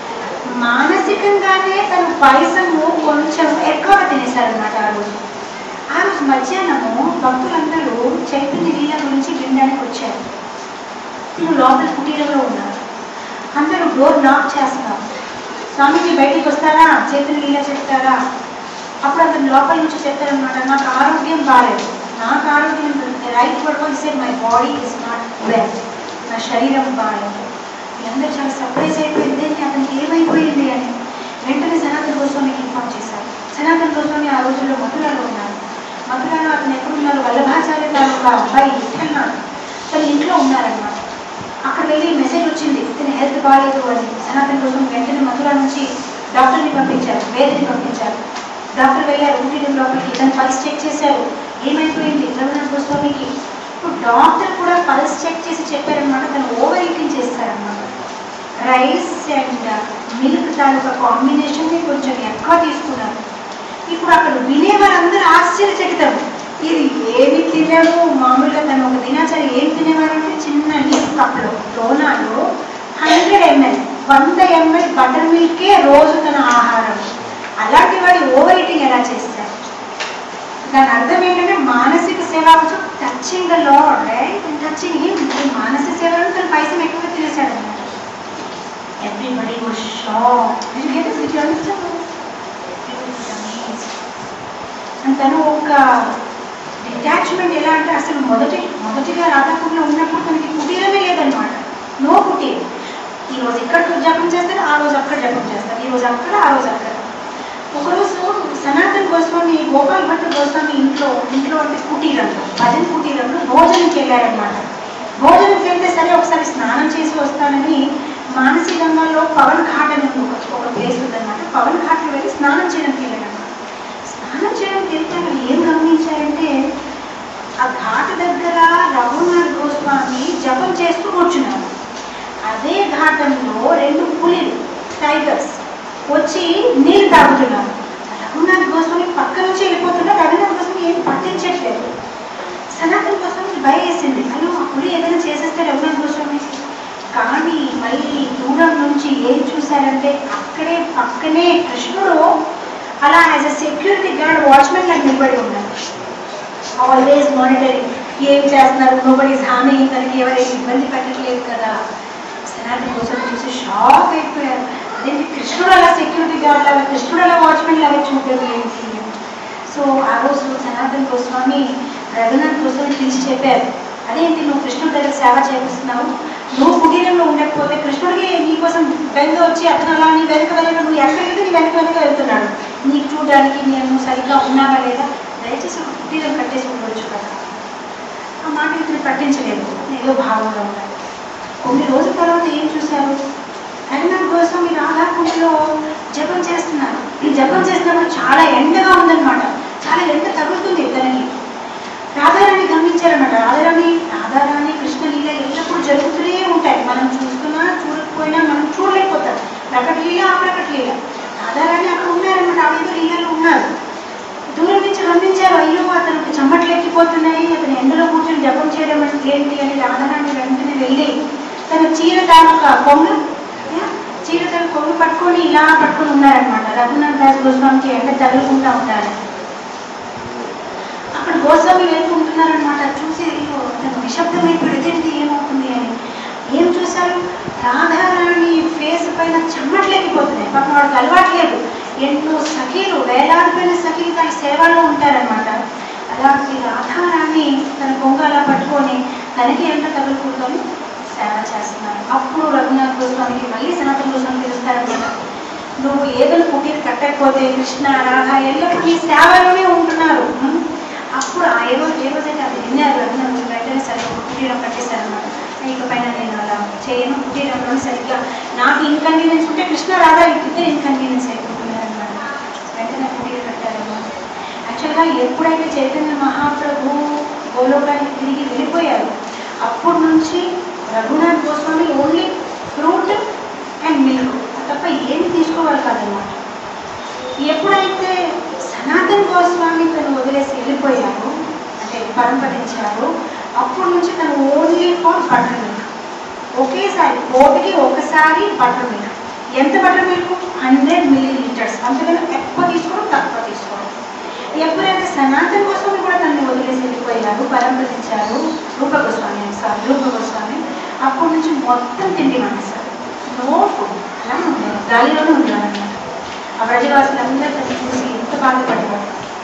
మానసికంగానే తను పాయసము కొంచెం ఎక్కువగా తినేశారనమాట ఆ రోజు ఆ రోజు మధ్యాహ్నము భక్తులందరూ చైతన్య లీల గురించి వినడానికి వచ్చారు ఇప్పుడు లోపల కుటీరంలో ఉన్నారు అందరూ డోర్ నాక్ చేస్తారు స్వామిజీ బయటికి వస్తారా చైతన్య లీల చెప్తారా అప్పుడు అతను లోపల నుంచి చెప్తారనమాట నాకు ఆరోగ్యం బాగాలేదు నాకు ఆరోగ్యం రైట్ పడుకొని same my body is not well నా శరీరం బాగాలేదు వీళ్ళందరూ చాలా సర్ప్రైజ్ అయిపోయింది "ఏంటి, అతనికి ఏమైపోయింది అని వెంటనే సనాతన గోస్వామికి ఇన్ఫార్మ్ చేశారు సనాతన గోస్వామి ఆ రోజుల్లో మధురాలో ఉన్నారు మధురాలో అతను ఎక్కడున్నారు వల్లభాచార్య గారు ఒక అబ్బాయి విఠల్నాథ్ తను ఇంట్లో ఉన్నారనమాట అక్కడ వెళ్ళి మెసేజ్ వచ్చింది ఇతని హెల్త్ బాగాలేదు అని సనాతన గోస్వామి వెంటనే మధురా నుంచి డాక్టర్ని పంపించారు వేదిని పంపించారు డాక్టర్ వెళ్ళారు ఊటీలో లోపలికి తను పల్స్ చెక్ చేశారు ఏమైపోయింది రఘునాథ గోస్వామికి ఇప్పుడు డాక్టర్ కూడా పల్స్ చెక్ చేసి చెప్పారనమాట తను ఓవర్ ఈటింగ్ చేస్తారనమాట రైస్ అండ్ మిల్క్ తాలూకా కాంబినేషన్ని కొంచెం ఎక్కువ తీసుకున్నారు ఇప్పుడు అక్కడ వినేవారందరూ ఆశ్చర్యచకితం ఇది ఏమి తినడు మామూలుగా తను ఒక దినాచారి ఏం తినేవారంటే చిన్న నీరు కప్పులో డోనాలో హండ్రెడ్ ఎంఎల్ వంద ఎంఎల్ బటర్ మిల్కే రోజు తన ఆహారం అలాంటి వాడి ఓవర్ ఈటింగ్ ఎలా చేస్తారు దాని అర్థం ఏంటంటే మానసిక సేవ touching the lord right touching him మానసిక సేవలో తను పైసలు ఎక్కువ తినేశాడు అనమాట everybody was shock you get it you understand తను ఒక డిటాచ్మెంట్ ఎలా అంటే అసలు మొదటి మొదటిగా రాధాపూర్లో ఉన్నప్పుడు తనకి కుటీరమే లేదనమాట నో కుటీరం ఈ రోజు ఇక్కడ జపం చేస్తారు ఆ రోజు అక్కడ జపం చేస్తారు ఈ రోజు అక్కడ ఆ రోజు అక్కడ ఒకరోజు సనాతన్ గోస్వామి గోపాల్ భట్ గోస్వామి ఇంట్లో ఇంట్లో అంటే కుటీరంలో భజన కుటీరంలో భోజనంకి వెళ్ళారనమాట భోజనంకి వెళ్తే సరే ఒకసారి స్నానం చేసి వస్తానని మానసి గంగాలో పవన్ ఘాట్ అని ఒక ఒక ప్లేస్ ఉందన్నమాట పవన్ ఘాట్లో వెళ్ళి స్నానం చేయడానికి వెళ్ళారనమాట స్నానం చేయడానికి వెళ్తే అక్కడ ఏం గమనించారంటే ఆ ఘాట్ దగ్గర రఘునాథ్ గోస్వామి జపం చేస్తూ కూర్చున్నారు అదే ఘాటంలో రెండు పులిలు టైగర్స్ వచ్చి నీళ్ళు తాగుతున్నారు రఘునాథ్ గోస్వామి పక్క నుంచి వెళ్ళిపోతున్నారు రఘునాథ్ గోస్వామి ఏం పట్టించట్లేదు సనాతన్ గోస్వామికి భయం వేసింది అయ్యో ఆ పులి ఏదైనా చేసేస్తే రఘునాథ్ గోస్వామి కానీ మళ్ళీ దూరం నుంచి ఏం చూశారంటే అక్కడే పక్కనే కృష్ణుడు అలా as a security guard watchman లాగా నిలబడి ఉన్నారు ఆల్వేస్ మానిటరింగ్ ఏం చేస్తున్నారు నోబడి హామీ తనకి ఎవరైనా ఇబ్బంది పెట్టట్లేదు కదా సనాతన కోసం చూసి షాక్ అయిపోయారు అదేంటి కృష్ణుడు అలా సెక్యూరిటీ గార్డ్ లాగా కృష్ణుడు అలా వాచ్మెన్ లాగా చూడలేదు ఏంటి సో ఆ రోజు సనాతన గోస్వామి రఘునాథ్ గోస్వామి పిలిచి చెప్పారు అదేంటి నువ్వు కృష్ణుడి దగ్గర సేవ చేపిస్తున్నావు నువ్వు కుటీరంలో ఉండకపోతే కృష్ణుడికి నీకోసం బెంగ వచ్చి అతను అలా నీ వెనక వెనక నువ్వు ఎక్కడ వెళ్తే నీ వెనక వెనక వెళ్తున్నాడు నీకు చూడడానికి నేను సరిగ్గా ఉన్నావా లేదా దయచేసి ఒక కుటీరం కట్టేసి ఉండొచ్చు కదా ఆ మాట ఇతను పట్టించలేదు ఏదో భావంగా ఉన్నాడు కొన్ని రోజుల తర్వాత ఏం చూశారు రఘునాథ్ గోస్వామి రాధాకుండలో జపం చేస్తున్నారు ఈ జపం చేస్తున్నప్పుడు చాలా ఎండగా ఉందన్నమాట చాలా ఎండ తగులుతుంది తనకి రాధారాణి గమనించారన్నమాట రాధారాణి రాధారాణి కృష్ణలీల ఎల్లప్పుడూ జరుగుతూనే ఉంటాయి మనం చూస్తున్నా చూడకపోయినా మనం చూడలేకపోతాం ప్రకట లీల అప్రకట లీల రాధారాణి అక్కడ ఉన్నారన్నమాట ఆవిడ లీలలో ఉన్నారు దూరం నుంచి గమనించారు అయ్యో అతనికి చెమ్మట్లు ఎక్కిపోతున్నాయి అతను ఎండలో కూర్చొని జపం చేయడం అంటే ఏంటి అని రాధారాణి వెంటనే వెళ్ళి తన చీర తాలూక కొంగు యా, చీర తన కొంగు పట్టుకొని ఇలా పట్టుకొని ఉన్నారనమాట రఘునాథ్ దాస్ గోస్వామికి ఎండ తగులుకుంటా ఉంటారు అక్కడ గోస్వామి వెళ్తూ ఉంటున్నారనమాట చూసి అయ్యో తను నిశ్శబ్దమై పెడితేంటి ఏమవుతుంది అని ఏం చూశారు రాధారాణి ఫేస్ పైన చెమ్మట్లేకపోతున్నాయి పాపం వాడికి అలవాటు లేదు ఎన్నో సఖీలు వేలాడిపోయిన సఖీలు తన సేవలో ఉంటారనమాట అలాంటి రాధారాణి తన కొంగ అలా పట్టుకొని తనకి ఎంత తగులుకుందని సేవ చేస్తున్నారు అప్పుడు రఘునాథ్ గోస్వామికి మళ్ళీ సనాతన గోస్వామి తెలుస్తారనమాట నువ్వు ఏదైనా కుటీరు కట్టకపోతే కృష్ణ రాధ ఎల్లప్పుడూ ఈ సేవలోనే ఉంటున్నారు ఉం? అప్పుడు ఆ ఏ రోజు ఏ రోజైతే అది విన్నారు రఘునాథ్ గోస్వామి వెంటనే సరే కుటీరం కట్టేశారనమాట ఇకపైన నేను అలా చేయను కుటీరంలో సరిగ్గా నాకు ఇన్కన్వీనియన్స్ ఉంటే కృష్ణ రాధా ఇద్దరు ఇన్కన్వీనియన్స్ అయిపోతున్నారనమాట వెంటనే కుటీరం కట్టారనమాట యాక్చువల్గా ఎప్పుడైతే చైతన్య మహాప్రభు గోలోకానికి తిరిగి వెళ్ళిపోయారు అప్పటి నుంచి Raghunath Goswami only fruit and milk తప్ప ఏమి తీసుకోవాలి కాదన్నమాట ఎప్పుడైతే సనాతన్ గోస్వామి తను వదిలేసి వెళ్ళిపోయారు అంటే పరంపరించారు అప్పటి నుంచి తను ఓన్లీ ఫర్ బటర్ మిల్క్ ఒకేసారి కోటికి ఒకసారి బటర్ మిల్క్ ఎంత butter milk hundred millilitres అంతకన్నా ఎక్కువ తీసుకోవడం తక్కువ తీసుకోవడం ఎప్పుడైతే సనాతన్ గోస్వామి కూడా తనని వదిలేసి వెళ్ళిపోయారు పరంపరించారు రూప గోస్వామి సారీ రూప గోస్వామి అప్పటి నుంచి మొత్తం తిండి మానేశారు నో ఫుడ్ అలా ఉండేది గాలిలోనే ఉండేవారన్నమాట ఆ ప్రజవాసులందరూ తను చూసి ఎంత బాధపడేవారు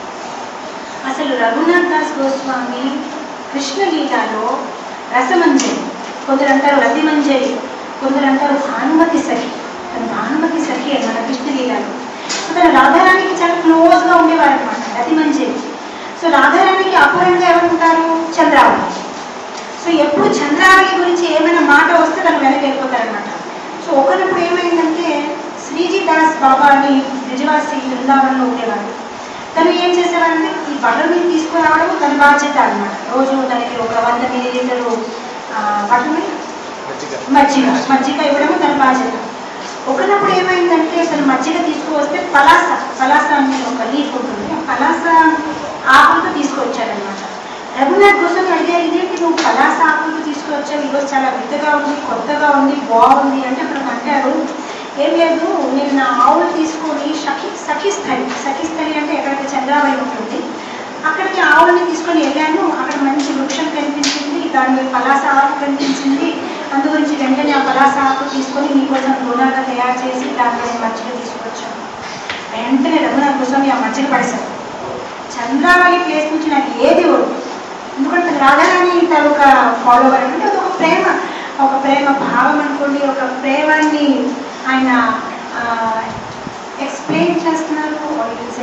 అసలు రఘునాథ్ దాస్ గోస్వామి కృష్ణలీలలో రసమంజరి కొందరు అంటారు రతిమంజరి కొందరు అంటారు భానుమతి సఖి తను భానుమతి సఖి అన్నమాట కృష్ణలీలలో సో తను రాధారాణికి చాలా క్లోజ్గా ఉండేవారు అనమాట రతిమంజరి సో రాధారాణికి అపూర్వంగా ఎవరుంటారు చంద్రావళి సో ఎప్పుడు చంద్రావళి గురించి ఏమైనా మాట వస్తే తను వెనక్కి వెళ్ళిపోతారనమాట సో ఒకనప్పుడు ఏమైందంటే శ్రీజీ దాస్ బాబా అని బ్రిజవాసి బృందావనంలో ఉండేవాడు తను ఏం చేసేవాడంటే ఈ బటర్ మిల్క్ తీసుకురావడం తన బాధ్యత అన్నమాట రోజు తనకి ఒక వంద మిల్లీ లీటరు బటర్ మిల్క్ మజ్జిగ మజ్జిగ మజ్జిగ ఇవ్వడము తన బాధ్యత ఒకనప్పుడు ఏమైందంటే తను మజ్జిగ తీసుకువస్తే పలాస పలాస అనే ఒక లీఫ్ ఉంటుంది ఆ పలాస ఆకులతో తీసుకొచ్చాడనమాట రఘునాథ్ గోస్వామి అడిగారు ఇదేంటి నువ్వు పలాస ఆకులతో తీసుకొచ్చావు ఈరోజు చాలా వింతగా ఉంది కొత్తగా ఉంది బాగుంది అంటే అక్కడ అంటారు ఏం లేదు నేను నా ఆవులు తీసుకొని సఖి సఖిస్థలి సఖిస్థలి అంటే ఎక్కడైతే చంద్రావళి ఉంటుంది అక్కడికి ఆవుల్ని తీసుకొని వెళ్ళాను అక్కడ మంచి వృక్షం కనిపించింది దాని మీద పలాస ఆకు కనిపించింది అందు గురించి వెంటనే ఆ పలాస ఆకు తీసుకొని మీకోసం దూరంగా తయారు చేసి దాంట్లో మజ్జిగ తీసుకొచ్చాను వెంటనే రఘునాథ్ గోస్వామి ఆ మజ్జిగ పడేశారు చంద్రావళి ప్లేస్ నుంచి నాకు ఏది వద్దు ఎందుకంటే రాధారాణి తాలూకా ఫాలోవర్ అంటే అది ఒక ప్రేమ ఒక ప్రేమ భావం అనుకోండి ఒక ప్రేమాన్ని ఆయన ఎక్స్ప్లెయిన్ చేస్తున్నారు ఎక్స్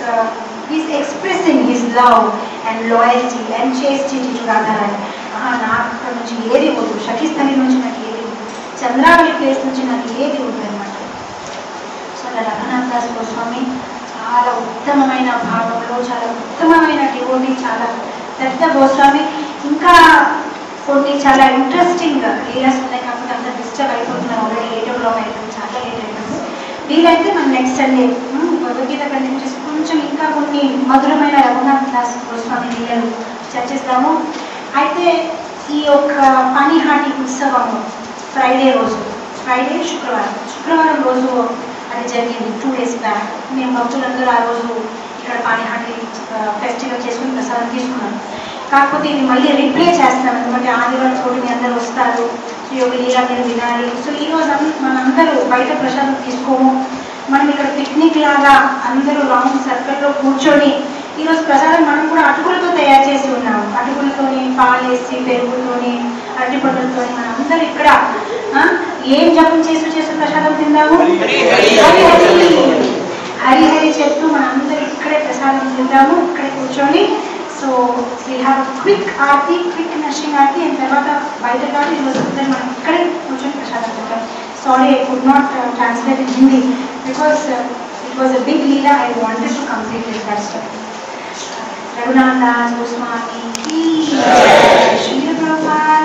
he's expressing his love and loyalty and chastity to Radharani. ఆహా, నాకు ఇక్కడ నుంచి ఏది వద్దు షకిస్థలి నుంచి నాకు ఏది వద్దు చంద్రావళి ప్లేస్ నుంచి నాకు ఏది వద్దు అనమాట సో అలా రఘునాథ్ దాస్ గోస్వామి చాలా ఉత్తమమైన భావంలో చాలా ఉత్తమమైన డివోటి చాలా పెద్ద గోస్వామి ఇంకా కొన్ని చాలా ఇంట్రెస్టింగ్ లీలర్స్ ఉన్నాయి కాకపోతే అంత డిస్టర్బ్ అయిపోతున్నారు ఆల్రెడీ ఎయిట్ ఓ క్లాక్ అయిపోయింది చాలా లేట్ అయిపోయింది వీలైతే మనం నెక్స్ట్ సండే భగవద్గీత కంటిన్యూ చేసి కొంచెం ఇంకా కొన్ని మధురమైన రఘునాథ్ దాస్ గోస్వామి లీలలు చర్చిస్తాము అయితే ఈ యొక్క పనిహాటి ఉత్సవము ఫ్రైడే రోజు ఫ్రైడే శుక్రవారం శుక్రవారం రోజు అది జరిగింది టూ డేస్ బ్యాక్ మేము భక్తులందరూ ఆ రోజు ఇక్కడ పానిహాటి ఫెస్టివల్ చేసుకుని ప్రసాదం తీసుకున్నాం కాకపోతే ఇది మళ్ళీ రిప్లే చేస్తాం ఎందుకంటే ఆదివారం తోటి మీ అందరూ వస్తారు యోగ లీలా మీరు వినాలి సో ఈ రోజు అన్- మనందరూ బయట ప్రసాదం తీసుకోము మనం ఇక్కడ పిక్నిక్ లాగా అందరూ రౌండ్ సర్కిల్లో కూర్చొని ఈరోజు ప్రసాదం మనం కూడా అటుకులతో తయారు చేసి ఉన్నాం అటుకులతోని పాలేసి పెరుగుతోని అరటిపండులతోని మనం అందరూ ఇక్కడ ఆ, ఏం జపం చేస్తూ చేస్తూ ప్రసాదం తిందాము హరి హరి. హరి హరి హరి హరి చెప్తూ మనం అందరూ ఇక్కడే ప్రసాదం తిందాము ఇక్కడే కూర్చొని so we have quick aarti quick Narsingh aarti and తర్వాత బయట కాదు ఈరోజు అందరూ మనం ఇక్కడే కూర్చొని ప్రసాదం తింటాం sorry I could not translate in Hindi because it was a big lila I wanted to complete it that Raghunath Das Goswami की जय। श्री प्रभुपाद